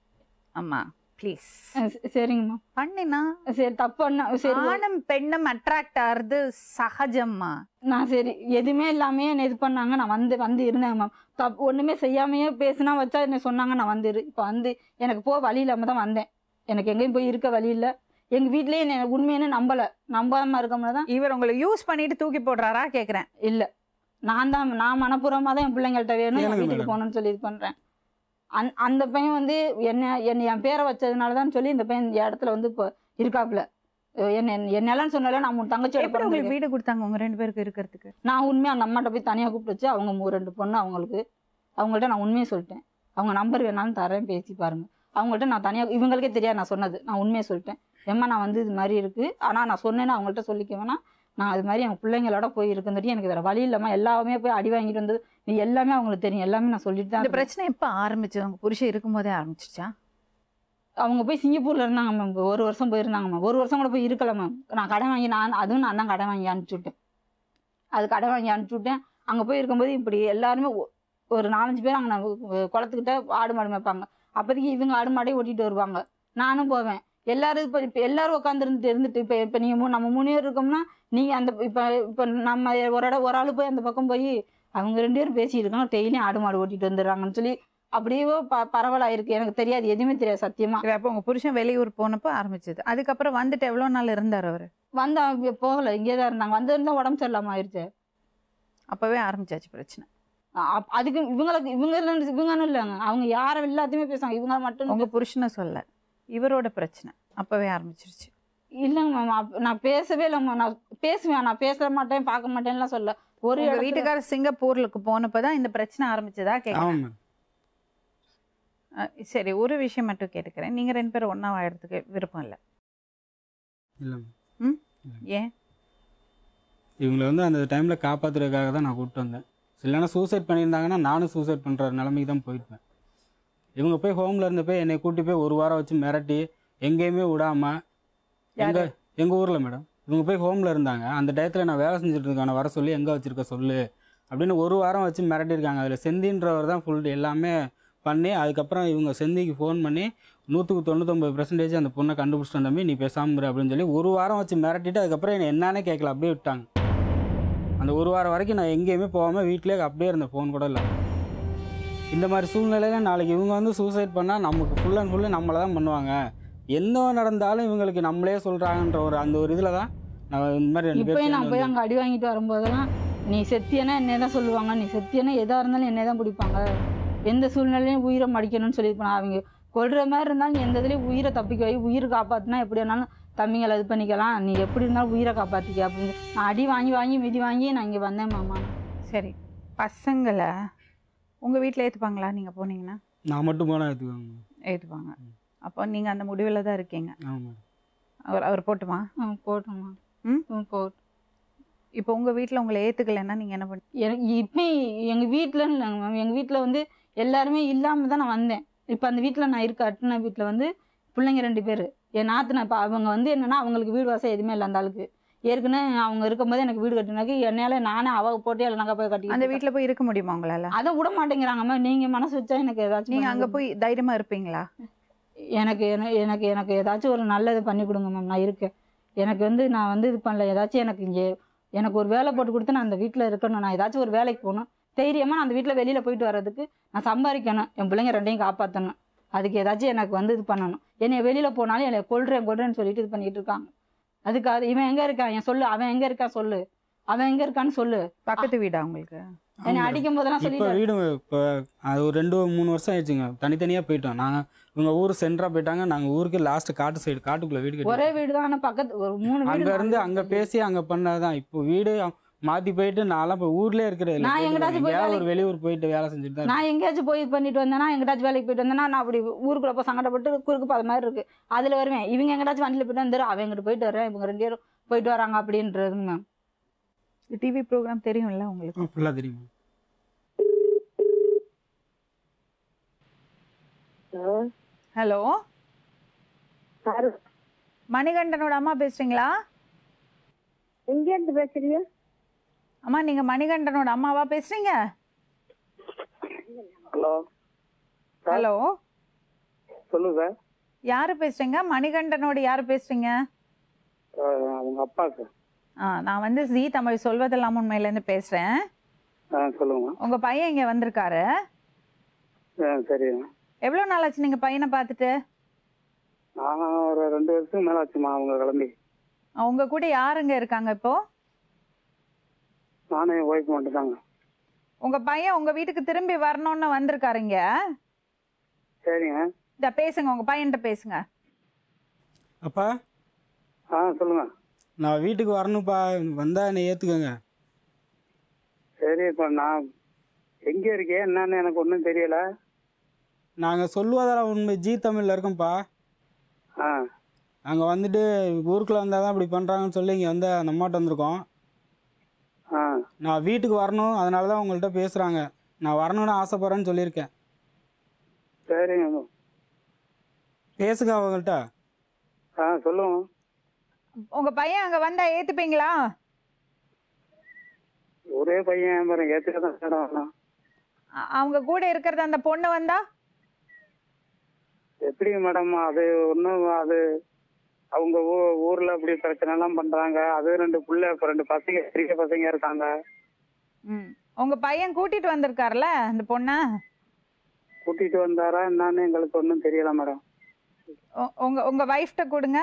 Speaker 3: ஆமா ப்ளீஸ்
Speaker 6: அஹ் ச- சரிங்க மேம்
Speaker 3: பண்ணினா
Speaker 6: சரி தப்பு பண்ண சரி
Speaker 3: ஆணும் பெண்ணும் அட்ராக்ட் ஆகிறது சகஜம்மா
Speaker 6: நான் சரி எதுவுமே இல்லாமே என்னை இது பண்ணாங்க நான் வந்து வந்து இருந்தேங்க மேம் தப்பு ஒன்றுமே செய்யாமையே பேசினா வச்சா என்ன சொன்னாங்க நான் வந்துரு இப்போ வந்து எனக்கு போக வழி இல்லாமல் தான் வந்தேன் எனக்கு எங்கேயும் போய் இருக்க வழி இல்லை எங்கள் வீட்லேயே என்னை உண்மையான நம்பலை நம்பாமல் இருக்கோம்னா தான்
Speaker 3: இவர் உங்களை யூஸ் பண்ணிட்டு தூக்கி போடுறாரா கேக்குறேன்
Speaker 6: இல்லை நான் தான் நான் மனப்பூர்வமாக தான் என் பிள்ளைங்கள்ட்ட வேணும் என்
Speaker 2: கேளுங்க
Speaker 6: வீட்டுக்கு
Speaker 2: madam.
Speaker 6: போகணும்னு சொல்லி இது பண்ணுறேன் அந் அந்த பையன் வந்து என்ன என்னை என் பேரை வச்சதுனால தான் சொல்லி இந்த பையன் இந்த இடத்துல வந்து இப்போ இருக்காப்புல அஹ் என்ன என்னெல்லாம் சொன்னால நான் உன் தங்கச்சியோட
Speaker 3: எப்படி உங்களுக்கு
Speaker 6: பிறந்திருக்கேன்.
Speaker 3: வீடு கொடுத்தாங்க உங்க ரெண்டு பேருக்கு இருக்கிறதுக்கு
Speaker 6: நான் உண்மையாக அந்த அம்மாட்ட போய் தனியாக கூப்பிட்டு வச்சு அவங்க மூ- ரெண்டு பொண்ணு அவங்களுக்கு அவங்கள்ட்ட நான் உண்மையை சொல்லிட்டேன் அவங்க நம்பர் வேணாலும் தரேன் பேசி பாருங்க அவங்கள்ட்ட நான் தனியாக இவங்களுக்கே தெரியாது நான் சொன்னது நான் உண்மையை சொல்லிட்டேன் ஏம்மா நான் வந்து இது மாதிரி இருக்குது ஆனால் நான் சொன்னேன்னு அவங்கள்ட்ட சொல்லிக்க வேணாம் நான் அது மாதிரி என் பிள்ளைங்களோட போய் இருக்குந்துட்டு எனக்கு வேறு வழி இல்லாமல் எல்லாமே போய் அடி வாங்கிட்டு வந்தது நீ எல்லாமே அவங்களுக்கு தெரியும் எல்லாமே நான் சொல்லிட்டு தான்
Speaker 3: இந்த
Speaker 6: இருக்கேன்.
Speaker 3: பிரச்சனை எப்ப ஆரம்பிச்சது உங்க புருஷன் இருக்கும்போதே ஆரம்பிச்சிச்சா
Speaker 6: அவங்க போய் சிங்கப்பூர்ல இருந்தாங்க மேம் ஒரு வருஷம் போயிருந்தாங்க மேம் ஒரு வருஷம் கூட போய் இருக்கல மேம் நான் கடன் வாங்கி நான் அதுவும் நான் தான் கடன் வாங்கி அனுப்பிச்சி விட்டேன் அது கடன் வாங்கி அனுப்பிச்சி விட்டேன் அங்கே போய் இருக்கும்போது இப்படி எல்லாருமே ஒ- ஒரு நாலஞ்சு பேர் அங்கே குளத்துக்கிட்ட ஆடு மாடு மேய்ப்பாங்க அப்போதைக்கு இவங்க ஆடு மாடே ஓட்டிட்டு வருவாங்க நானும் போவேன் எல்லாரும் இப்போ இப்போ எல்லாரும் உட்காந்துருந்துட்டு இருந்துட்டு இப்போ இப்போ நீங்கள் நம்ம மூணு பேர் இருக்கோம்னா நீங்கள் அந்த இப்போ இப்போ நம்ம ஒரு இடம் ஒரு ஆள் போய் அந்த பக்கம் போய் அவங்க ரெண்டு பேரும் பேசிட்டு இருக்காங்க டெய்லியும் ஆடு மாடு ஓட்டிட்டு வந்துடுறாங்கன்னு சொல்லி அப்படியே ப பரவலாயிருக்கு எனக்கு தெரியாது எதுவுமே தெரியாது சத்தியமா
Speaker 3: இது அப்போ உங்க புருஷன் வெளியூர் போனப்போ ஆரம்பிச்சது அதுக்கப்புறம் வந்துட்டு எவ்வளவு நாள் இருந்தார் அவரு
Speaker 6: வந்து அவங்க போகல இங்கே தான் இருந்தாங்க வந்திருந்தா உடம்பு சரியில்லாம ஆயிடுச்சு
Speaker 3: அப்பவே ஆரம்பிச்சாச்சு பிரச்சனை
Speaker 6: அப்- அதுக்கு இவங்களுக்கு இவங்க இல்ல- இவங்கன்னு இல்லைங்க அவங்க யாரை எல்லாத்தையுமே பேசுவாங்க இவங்க மட்டும்
Speaker 3: உங்க புருஷனை சொல்ல இவரோட பிரச்சனை அப்பவே ஆரம்பிச்சிருச்சு
Speaker 6: இல்லைங்க மேம் நான் பேசவே இல்லைம்மா நான் பேசுவேன் நான் பேச மாட்டேன் பார்க்க மாட்டேன்லாம் சொல்ல ஒரு
Speaker 3: உங்க
Speaker 6: இடத்துல-
Speaker 3: வீட்டுக்காரர் சிங்கப்பூருக்கு போனப்பதான் இந்த பிரச்சனை ஆரம்பிச்சதா கேட்க
Speaker 2: ஆமாம் மேம்
Speaker 3: சரி ஒரு விஷயம் மட்டும் கேட்டுக்கிறேன் நீங்க ரெண்டு பேரும் ஒண்ணா வாழறதுக்கு விருப்பம் இல்லை
Speaker 2: இல்லை மேம்
Speaker 3: ஏன்
Speaker 2: இவங்களை வந்து அந்த டைமில் காப்பாற்றுறதுக்காக தான் நான் கூப்பிட்டு வந்தேன் இல்லைன்னா சூசைட் பண்ணியிருந்தாங்கன்னா நானும் சூசைட் பண்ணுற நிலைமைக்கு தான் போயிருப்பேன் இவங்க போய் ஹோமில் இருந்து போய் என்னை கூட்டி போய் ஒரு வாரம் வச்சு மிரட்டி எங்கேயுமே விடாமல் எங்க எங்கள் ஊரில் மேடம் இவங்க போய் ஹோமில் இருந்தாங்க அந்த டயத்தில் நான் வேலை செஞ்சுட்டு இருக்கேன் வர சொல்லி எங்கே வச்சிருக்க சொல்லு அப்படின்னு ஒரு வாரம் வச்சு மிரட்டியிருக்காங்க அதில் செந்தின்றவர் தான் ஃபுல் எல்லாமே பண்ணி அதுக்கப்புறம் இவங்க செந்திக்கு ஃபோன் பண்ணி நூற்றுக்கு தொண்ணூத்தொம்பது பர்சன்டேஜ் அந்த பொண்ணை கண்டுபிடிச்சிட்டு தம்பி நீ பேசாம இரு அப்படின்னு சொல்லி ஒரு வாரம் வச்சு மிரட்டிட்டு அதுக்கப்புறம் என்னை என்னன்னே கேட்கல அப்படியே விட்டாங்க அந்த ஒரு வாரம் வரைக்கும் நான் எங்கேயுமே போகாமல் வீட்டிலே அப்படியே இருந்தேன் ஃபோன் கூட இல்லை இந்த மாதிரி சூழ்நிலையில் நாளைக்கு இவங்க வந்து சூசைட் பண்ணால் நமக்கு ஃபுல் அண்ட் ஃபுல்லு நம்மளை தான் பண்ணுவாங்க என்ன நடந்தாலும் இவங்களுக்கு நம்மளே சொல்கிறாங்கன்ற ஒரு அந்த ஒரு இதில் தான் நான் இந்த மாதிரி ரெண்டு பேர்
Speaker 6: இப்பயும் நான்
Speaker 2: சேர்ந்து
Speaker 6: போய்
Speaker 2: வந்து-
Speaker 6: அங்கே அடி வாங்கிட்டு வரும்போதெல்லாம் நீ செத்தியனா என்னை தான் சொல்லுவாங்க நீ செத்தியனா எதாக இருந்தாலும் என்னை தான் பிடிப்பாங்க எந்த சூழ்நிலையும் உயிரை மடிக்கணும்னு சொல்லியிருப்பாங்க அவங்க கொல்ற மாதிரி இருந்தாலும் நீ எந்த இதுலேயும் உயிரை தப்பிக்க வை உயிர் காப்பாற்றினா எப்படி வேணாலும் தம்பிங்களை இது பண்ணிக்கலாம் நீ எப்படி இருந்தாலும் உயிரை காப்பாற்றிக்க அப்படின்னு நான் அடி வாங்கி வாங்கி மிதி வாங்கி நான் இங்கே வந்தேன் மாமா
Speaker 3: சரி பசங்களை உங்க வீட்டில் ஏத்துப்பாங்களா நீங்க போனீங்கன்னா
Speaker 2: நான் மட்டும் போனால் எடுத்துக்கோங்க
Speaker 3: ஏத்துப்பாங்க அப்போ நீங்க அந்த முடிவில் தான் இருக்கீங்க
Speaker 2: ஆமாம்
Speaker 3: அவர் அவர் போட்டுமா
Speaker 6: ம் போட்டோம்மா
Speaker 3: ம்?
Speaker 6: ம் போட்டு
Speaker 3: இப்போ உங்க வீட்டில் உங்களை ஏத்துக்கலைன்னா நீங்க என்ன பண்ணி
Speaker 6: எனக்கு இப்போ எங்கள் வீட்டில் இல்லைங்க மேம் எங்கள் வீட்டில் வந்து எல்லாருமே இல்லாமல் தான் நான் வந்தேன் இப்போ அந்த வீட்டில் நான் இருக்க அட்டின வீட்டில் வந்து பிள்ளைங்க ரெண்டு பேர் என் நாத்தனா இப்போ அவங்க வந்து என்னன்னா அவங்களுக்கு வீடு வாசல் எதுவுமே இல்லை அந்த ஆளுக்கு ஏற்கனவே அவங்க இருக்கும்போது எனக்கு வீடு கட்டினாக்கு என்னால நானே அவ போட்டு எல்லாம் நாங்கள் போய் கட்டி
Speaker 3: அந்த வீட்டில் போய் இருக்க முடியுமா உங்களால
Speaker 6: அதை விட மாட்டேங்கிறாங்கம்மா நீங்கள் மனசு வச்சா எனக்கு ஏதாச்சும்
Speaker 3: நீங்க
Speaker 6: பண்ணி
Speaker 3: அங்க
Speaker 6: கொடுங்க.
Speaker 3: போய் தைரியமா இருப்பீங்களா
Speaker 6: எனக்கு என- எனக்கு எனக்கு ஏதாச்சும் ஒரு நல்லது பண்ணி கொடுங்க மேம் நான் இருக்கேன் எனக்கு வந்து நான் வந்து இது பண்ணல ஏதாச்சும் எனக்கு இங்கே எனக்கு ஒரு வேலை போட்டு கொடுத்து நான் அந்த வீட்டில் இருக்கணும் நான் ஏதாச்சும் ஒரு வேலைக்கு போகணும் தைரியமாக நான் அந்த வீட்டில் வெளியில் போயிட்டு வர்றதுக்கு நான் சம்பாதிக்கணும் என் பிள்ளைங்க ரெண்டையும் காப்பாற்றணும் அதுக்கு ஏதாச்சும் எனக்கு வந்து இது பண்ணணும் என்னை வெளியில் போனாலும் என்னை கொல்றேன் கொல்றேன்னு சொல்லிட்டு இது பண்ணிட்டு இருக்காங்க அதுக்காக இவன் எங்கே இருக்கான் என் சொல்லு அவன் எங்கே இருக்கான் சொல்லு அவன் எங்கே இருக்கான்னு சொல்லு
Speaker 3: பக்கத்து வீடா உங்களுக்கு
Speaker 6: என்னை அடிக்கும் போதெல்லாம்
Speaker 2: இப்போ
Speaker 6: சொல்லிட்டு
Speaker 2: வீடு இப்போ அது ஒரு ரெண்டு மூணு வருஷம் ஆயிடுச்சுங்க தனித்தனியாக போயிட்டோம் நாங்கள் இவங்க ஊர் சென்டராக போயிட்டாங்க நாங்கள் ஊருக்கு லாஸ்ட் காட்டு சைடு காட்டுக்குள்ளே வீடு கட்டி
Speaker 6: ஒரே வீடு தான் ஆனால் பக்கத்து ஒரு மூணு
Speaker 2: அங்க
Speaker 6: வீடு
Speaker 2: இருந்து
Speaker 6: நாலு
Speaker 2: அங்க
Speaker 6: வீடு.
Speaker 2: பேசி அங்க பண்ணாதான் இப்போ வீடு மாற்றி போயிட்டு நான்லாம் இப்போ ஊர்லேயே இருக்கிறது இல்லை
Speaker 6: நான்
Speaker 2: போயிட்டு
Speaker 6: எங்கடாச்சும் போய்
Speaker 2: எங்கேயாவது ஒரு
Speaker 6: வேலைக்கு-
Speaker 2: வெளியூர் போயிட்டு வேலை செஞ்சுட்டு தான்
Speaker 6: நான் எங்கேயாச்சும் போய் இது பண்ணிட்டு வந்தேன்னா எங்கேயாச்சும் வேலைக்கு போயிட்டு வந்தேன்னா நான் அப்படி ஊருக்குள்ள போய் சங்கடப்பட்டு குறுக்கு பாத மாதிரி இருக்கு அதில் வருவேன் இவங்க எங்கேயாச்சும் வண்டியில் போயிட்டு வந்துரு அவன் எங்கிட்ட போயிட்டு வரேன் இவங்க ரெண்டு பேரும் போயிட்டு வராங்க அப்படின்றதுங்க மேம்
Speaker 3: டிவி ப்ரோக்ராம் தெரியும்ல உங்களுக்கு
Speaker 2: ஃபுல்லாக தெரியுமா
Speaker 3: ஹலோ
Speaker 5: யாரு
Speaker 3: மணிகண்டனோட அம்மா பேசுறீங்களா
Speaker 5: எங்கேருந்து பேசுறீங்க
Speaker 3: அம்மா நீங்க மணிகண்டனோட அம்மாவா பேசுறீங்க
Speaker 4: ஹலோ
Speaker 3: ஹலோ
Speaker 4: சொல்லுங்க சார்
Speaker 3: யாரு பேசுறீங்க மணிகண்டனோட யாரு பேசுறீங்க
Speaker 4: அஹ் அவங்க அப்பா சார்
Speaker 3: ஆ நான் வந்து ஜி தமிழ் சொல்வதெல்லாம் உண்மையிலேருந்து பேசுறேன்
Speaker 4: ஆ சொல்லுங்க
Speaker 3: உங்க பையன் இங்க வந்திருக்காரு
Speaker 4: ஆ சரி
Speaker 3: எவ்வளோ நாள் ஆச்சு நீங்க பையனை பார்த்துட்டு
Speaker 4: நான் ஒரு ரெண்டு வருஷத்துக்கு மேலே ஆச்சுமா அவங்க கிளம்பி
Speaker 3: உங்க கூட யாருங்க இருக்காங்க இப்போ
Speaker 4: நானும் என் ஒய்ஃப் மட்டும் தாங்க
Speaker 3: உங்க பையன் உங்க வீட்டுக்கு திரும்பி வரணும்னு வந்திருக்காருங்க
Speaker 4: சரிங்க
Speaker 3: இத பேசுங்க உங்க பையன்கிட்ட பேசுங்க
Speaker 2: அப்பா
Speaker 4: ஆ சொல்லுங்க
Speaker 2: நான் வீட்டுக்கு வரணும்ப்பா வந்தால் என்னை ஏற்றுக்கோங்க
Speaker 4: சரி இப்போ நான் எங்கே இருக்கேன் என்னன்னு எனக்கு ஒன்றும் தெரியல
Speaker 2: நாங்கள் சொல்லுவதெல்லாம் உண்மை ஜி தமிழில் இருக்கோம்ப்பா
Speaker 4: ஆ
Speaker 2: அங்கே வந்துட்டு ஊருக்குள்ளே வந்தால் தான் இப்படி பண்ணுறாங்கன்னு சொல்லி இங்கே வந்து அந்த அம்மாட்ட வந்திருக்கோம்
Speaker 4: ஆ
Speaker 2: நான் வீட்டுக்கு வரணும் அதனால தான் உங்கள்கிட்ட பேசுகிறாங்க நான் வரணும்னு ஆசைப்பட்றேன்னு சொல்லியிருக்கேன்
Speaker 4: சரிங்க
Speaker 2: பேசுங்க அவங்கள்ட்ட
Speaker 4: ஆ சொல்லுங்க
Speaker 3: உங்க பையன் அங்க வந்தா ஏத்துப்பீங்களா
Speaker 4: ஒரே பையன் பாருங்க ஏற்றுக்க தான் மேடம் வரணும்
Speaker 3: அ- அவங்க கூட இருக்கிறது அந்த பொண்ணு வந்தா
Speaker 4: எப்படி மேடம் அது ஒன்றும் அது அவங்க ஊ ஊரில் அப்படி பிரச்சனைலாம் பண்ணுறாங்க அது ரெண்டு புள்ள இப்போ ரெண்டு பசங்க பெரிய பசங்க இருக்காங்க
Speaker 3: ம் உங்க பையன் கூட்டிட்டு வந்திருக்காருல அந்த பொண்ணை
Speaker 4: கூட்டிகிட்டு வந்தாரா என்னன்னு எங்களுக்கு ஒன்றும் தெரியல மேடம்
Speaker 3: உ- உங்க உங்க வைஃப்ட்ட கொடுங்க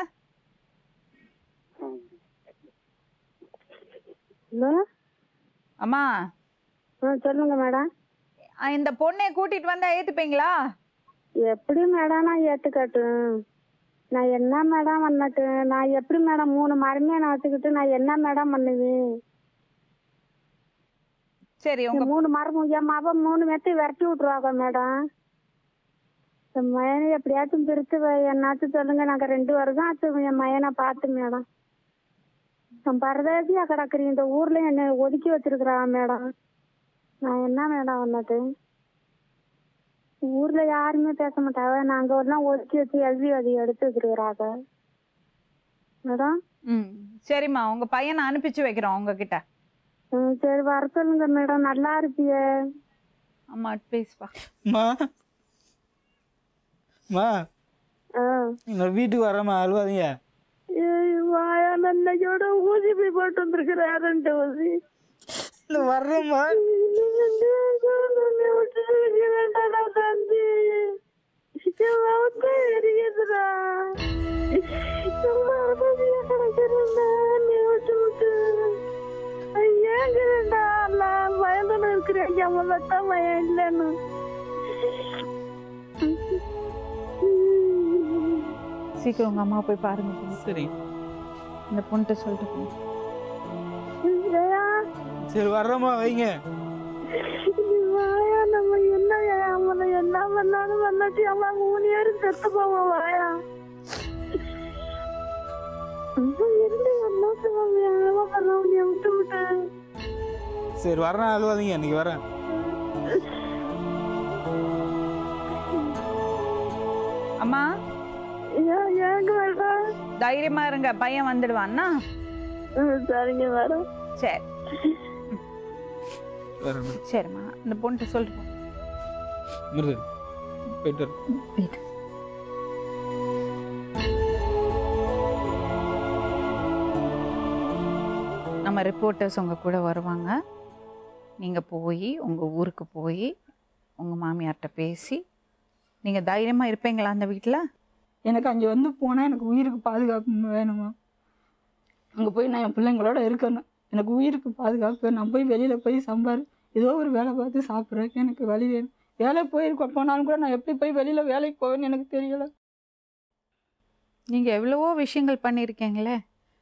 Speaker 5: ஹலோ
Speaker 3: அம்மா
Speaker 5: ஆ சொல்லுங்க மேடம்
Speaker 3: அ, இந்த பொண்ணை கூட்டிட்டு வந்தா ஏத்துப்பீங்களா
Speaker 5: எப்படி மேடம் நான் ஏற்றுக்கட்டும் நான் என்ன மேடம் பண்ணட்டு நான் எப்படி மேடம் மூணு மருமையை நான் வச்சுக்கிட்டு நான் என்ன மேடம் பண்ணுவேன்
Speaker 3: சரி உங்க
Speaker 5: இந்த மூணு மரம் என் மக மூணு மெத்தை விரட்டி விட்டுருவாங்க மேடம் என் மயனை எப்படியாச்சும் பிரித்து வை என்னாச்சும் சொல்லுங்க நாங்கள் ரெண்டு வருஷம் ஆச்சு என் மயனை பார்த்து மேடம் நான் பரதேசியா கிடக்குறேன் இந்த ஊர்ல என்னை ஒதுக்கி வச்சிருக்கிறாங்க மேடம் நான் என்ன மேடம் வந்துட்டு ஊர்ல யாருமே பேச மாட்டாங்க நாங்க எல்லாம் ஒதுக்கி வச்சு எல்வி அதை எடுத்து வச்சிருக்கிறாங்க மேடம்
Speaker 3: ம் சரிம்மா உங்க பையனை அனுப்பிச்சு வைக்கிறோம் உங்ககிட்ட
Speaker 5: ம், சரி வர சொல்லுங்க மேடம் நல்லா இருப்பியே
Speaker 3: அம்மா பேசுப்பா
Speaker 2: மா மா
Speaker 5: ஆ
Speaker 2: நான் வீட்டுக்கு வரேம்மா அழுவாதீங்க
Speaker 5: ஏய், வாயா நன்னையோட ஊசி போய் போட்டு வந்திருக்கிறேன் ரெண்டு ஊசி
Speaker 2: இந்த வர்றேம்மா
Speaker 5: என்னை விட்டு இருக்க வேண்டாடா தம்பி. என் மகத்தை எரியுதுடா. சும்மா அமைதியா கிடக்கிறேன்டா, என்னை விட்டு விட்டு. ஏங்குறேன்டா, நான் பயந்துன்னு இருக்கிறேன். என் மகத்த பயம் இல்லைன்னு.
Speaker 3: சீக்கிரம் உங்க அம்மா போய் பாருங்க please.
Speaker 2: சரி
Speaker 3: இந்த பொண்ணுகிட்ட சொல்லிட்டு போங்க.
Speaker 5: ஏயா,
Speaker 2: சரி வர்றேம்மா வைங்க
Speaker 5: நீ வாயா, நம்ம என்ன அவனை என்ன பண்ணாலும் பண்ணாட்டி அவன் மூணு பேரும் செத்து போவான் வாயா அங்க இருந்து என்ன சொல்லுவாங்க பண்ண விட்டு விட்டேன்
Speaker 2: சரி வர்றேன் அழுவாதீங்க இன்னைக்கு வரேன்
Speaker 3: அம்மா
Speaker 5: ஏன் ஏங்க வேண்டாம்
Speaker 3: தைரியமா இருங்க பையன் வந்துடுவான்னா
Speaker 5: ம், சரிங்க மேடம்
Speaker 3: சரி
Speaker 2: வரேன்
Speaker 3: சரிம்மா இந்த பொண்ணுகிட்ட சொல்லிட்டு போங்க.
Speaker 2: மிருது போயிட்டு வரேன்.
Speaker 3: நம்ம ரிப்போர்ட்டர்ஸ் உங்கள் கூட வருவாங்க நீங்கள் போய் உங்கள் ஊருக்கு போய் உங்கள் மாமியார்கிட்ட பேசி நீங்கள் தைரியமாக இருப்பீங்களா அந்த வீட்டில்
Speaker 6: எனக்கு அங்கே வந்து போனால் எனக்கு உயிருக்கு பாதுகாப்பு வேணுமா அங்கே போய் நான் என் பிள்ளைங்களோட இருக்கணும் எனக்கு உயிருக்கு பாதுகாப்பு நான் போய் வெளியில் போய் சம்பாரி ஏதோ ஒரு வேலை பார்த்து சாப்பிட்றதுக்கு எனக்கு வழி வேணும் வேலை போயிருக்க போனாலும் கூட நான் எப்படி போய் வெளியில் வேலைக்கு போவேன்னு எனக்கு தெரியல
Speaker 3: நீங்கள் எவ்வளவோ விஷயங்கள் பண்ணியிருக்கீங்களே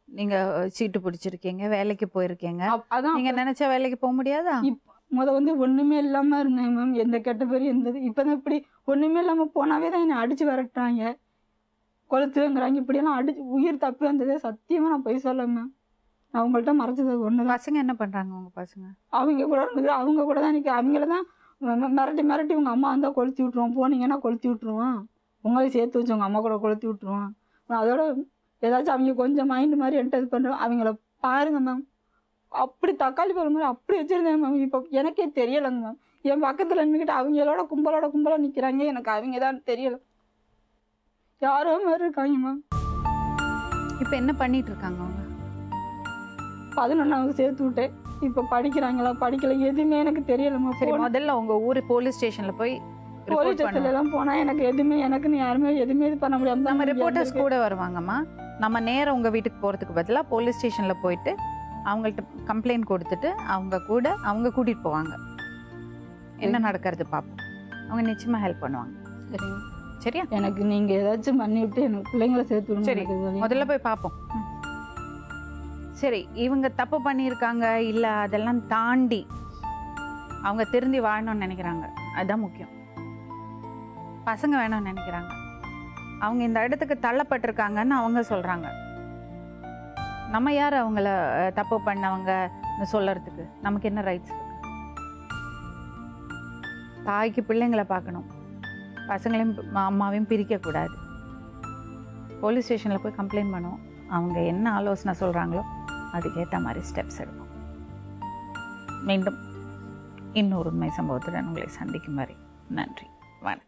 Speaker 3: நீங்கள் சீட்டு பிடிச்சிருக்கீங்க வேலைக்கு போயிருக்கீங்க
Speaker 6: அப்- அதான்
Speaker 3: நீங்கள் நினச்ச வேலைக்கு போக முடியாதா
Speaker 6: இப் முத வந்து ஒண்ணுமே இல்லாம இருந்தேன் மேம் எந்த கெட்ட பேர் இருந்தது இப்பதான் இப்படி ஒண்ணுமே இல்லாம போனாவே தான் என்னை அடிச்சு விரட்டுறாங்க கொளுத்துங்கிறாங்க இப்படியெல்லாம் அடிச்சு உயிர் தப்பி வந்ததே சத்தியமா நான் போய் சொல்ல மேம் நான் உங்கள்கிட்ட மறைச்சது ஒண்ணுதான்
Speaker 3: பசங்க என்ன பண்ணுறாங்க உங்கள் பசங்க
Speaker 6: அவங்க கூட இருந்தது அவங்க கூட தான் நிற்க அவங்கள தான் ம- மிரட்டி மிரட்டி உங்க அம்மா வந்தால் கொளுத்தி விட்ருவோம் போனீங்கன்னா கொளுத்தி விட்ருவோம் உங்களையும் சேர்த்து வச்சு உங்க அம்மா கூட கொளுத்தி விட்ருவோம் அதோட ஏதாச்சும் அவங்க கொஞ்சம் மைண்ட் மாதிரி என்கிட்ட இது பண்ணுறோம் அவங்கள பாருங்க மேம் அப்படி தக்காளி பழம் மாதிரி அப்படி வச்சிருந்தேன் மேம் இப்போ எனக்கே தெரியலைங்க மேம் என் பக்கத்தில் நின்றுக்கிட்டு அவங்களோட கும்பலோட கும்பலாக நிற்கிறாங்க எனக்கு அவங்க தான் தெரியல யாரோ மாதிரி இருக்காங்க மேம்
Speaker 3: இப்போ என்ன பண்ணிட்டு இருக்காங்க அவங்க
Speaker 6: பதினொன்றாவது சேர்த்து விட்டேன் இப்போ படிக்கிறாங்களா படிக்கல எதுவுமே எனக்கு தெரியலம்மா
Speaker 3: சரி
Speaker 6: போன-
Speaker 3: முதல்ல உங்க ஊர் போலீஸ் ஸ்டேஷன்ல போய்
Speaker 6: போலீஸ்
Speaker 3: ரிப்போர்ட்
Speaker 6: ஸ்டேஷன்ல
Speaker 3: பண்ணுவோம்
Speaker 6: எல்லாம் போனா எனக்கு எதுவுமே எனக்குன்னு யாருமே எதுவுமே இது பண்ண முடியாது
Speaker 3: நம்ம
Speaker 6: தான்
Speaker 3: ரிப்போர்ட்டர்ஸ்
Speaker 6: இங்க
Speaker 3: கூட வருவாங்கம்மா நம்ம நேரா உங்க வீட்டுக்கு போறதுக்கு பதிலா போலீஸ் ஸ்டேஷன்ல போயிட்டு அவங்கள்ட்ட கம்ப்ளைண்ட் கொடுத்துட்டு அவங்க கூட அவங்க கூட்டிட்டு போவாங்க என்ன நடக்கிறது பார்ப்போம் அவங்க நிச்சயமா ஹெல்ப் பண்ணுவாங்க
Speaker 6: சரிங்க.
Speaker 3: சரியா
Speaker 6: எனக்கு நீங்க ஏதாச்சும் பண்ணி விட்டு எனக்கு பிள்ளைங்களை சேர்த்து விடுங்க
Speaker 3: சரி,
Speaker 6: எனக்கு இது வரையும்.
Speaker 3: முதல்ல போய் பார்ப்போம் ம். சரி இவங்க தப்பு பண்ணியிருக்காங்க இல்லை அதெல்லாம் தாண்டி அவங்க திருந்தி வாழணும்னு நினைக்கிறாங்க அதுதான் முக்கியம் பசங்க வேணும்னு நினைக்கிறாங்க அவங்க இந்த இடத்துக்கு தள்ளப்பட்டிருக்காங்கன்னு அவங்க சொல்கிறாங்க நம்ம யார் அவங்கள அஹ், தப்பு பண்ணவங்கன்னு சொல்லறதுக்கு நமக்கு என்ன ரைட்ஸ் இருக்கு தாய்க்கு பிள்ளைங்களை பார்க்கணும் பசங்களையும் ப- அம்மாவையும் பிரிக்கக்கூடாது போலீஸ் ஸ்டேஷனில் போய் கம்ப்ளைண்ட் பண்ணுவோம் அவங்க என்ன ஆலோசனை சொல்கிறாங்களோ அதுக்கேற்ற மாதிரி ஸ்டெப்ஸ் எடுப்போம் மீண்டும் இன்னொரு உண்மை சம்பவத்துடன் உங்களை சந்திக்கும் வரை நன்றி வணக்கம்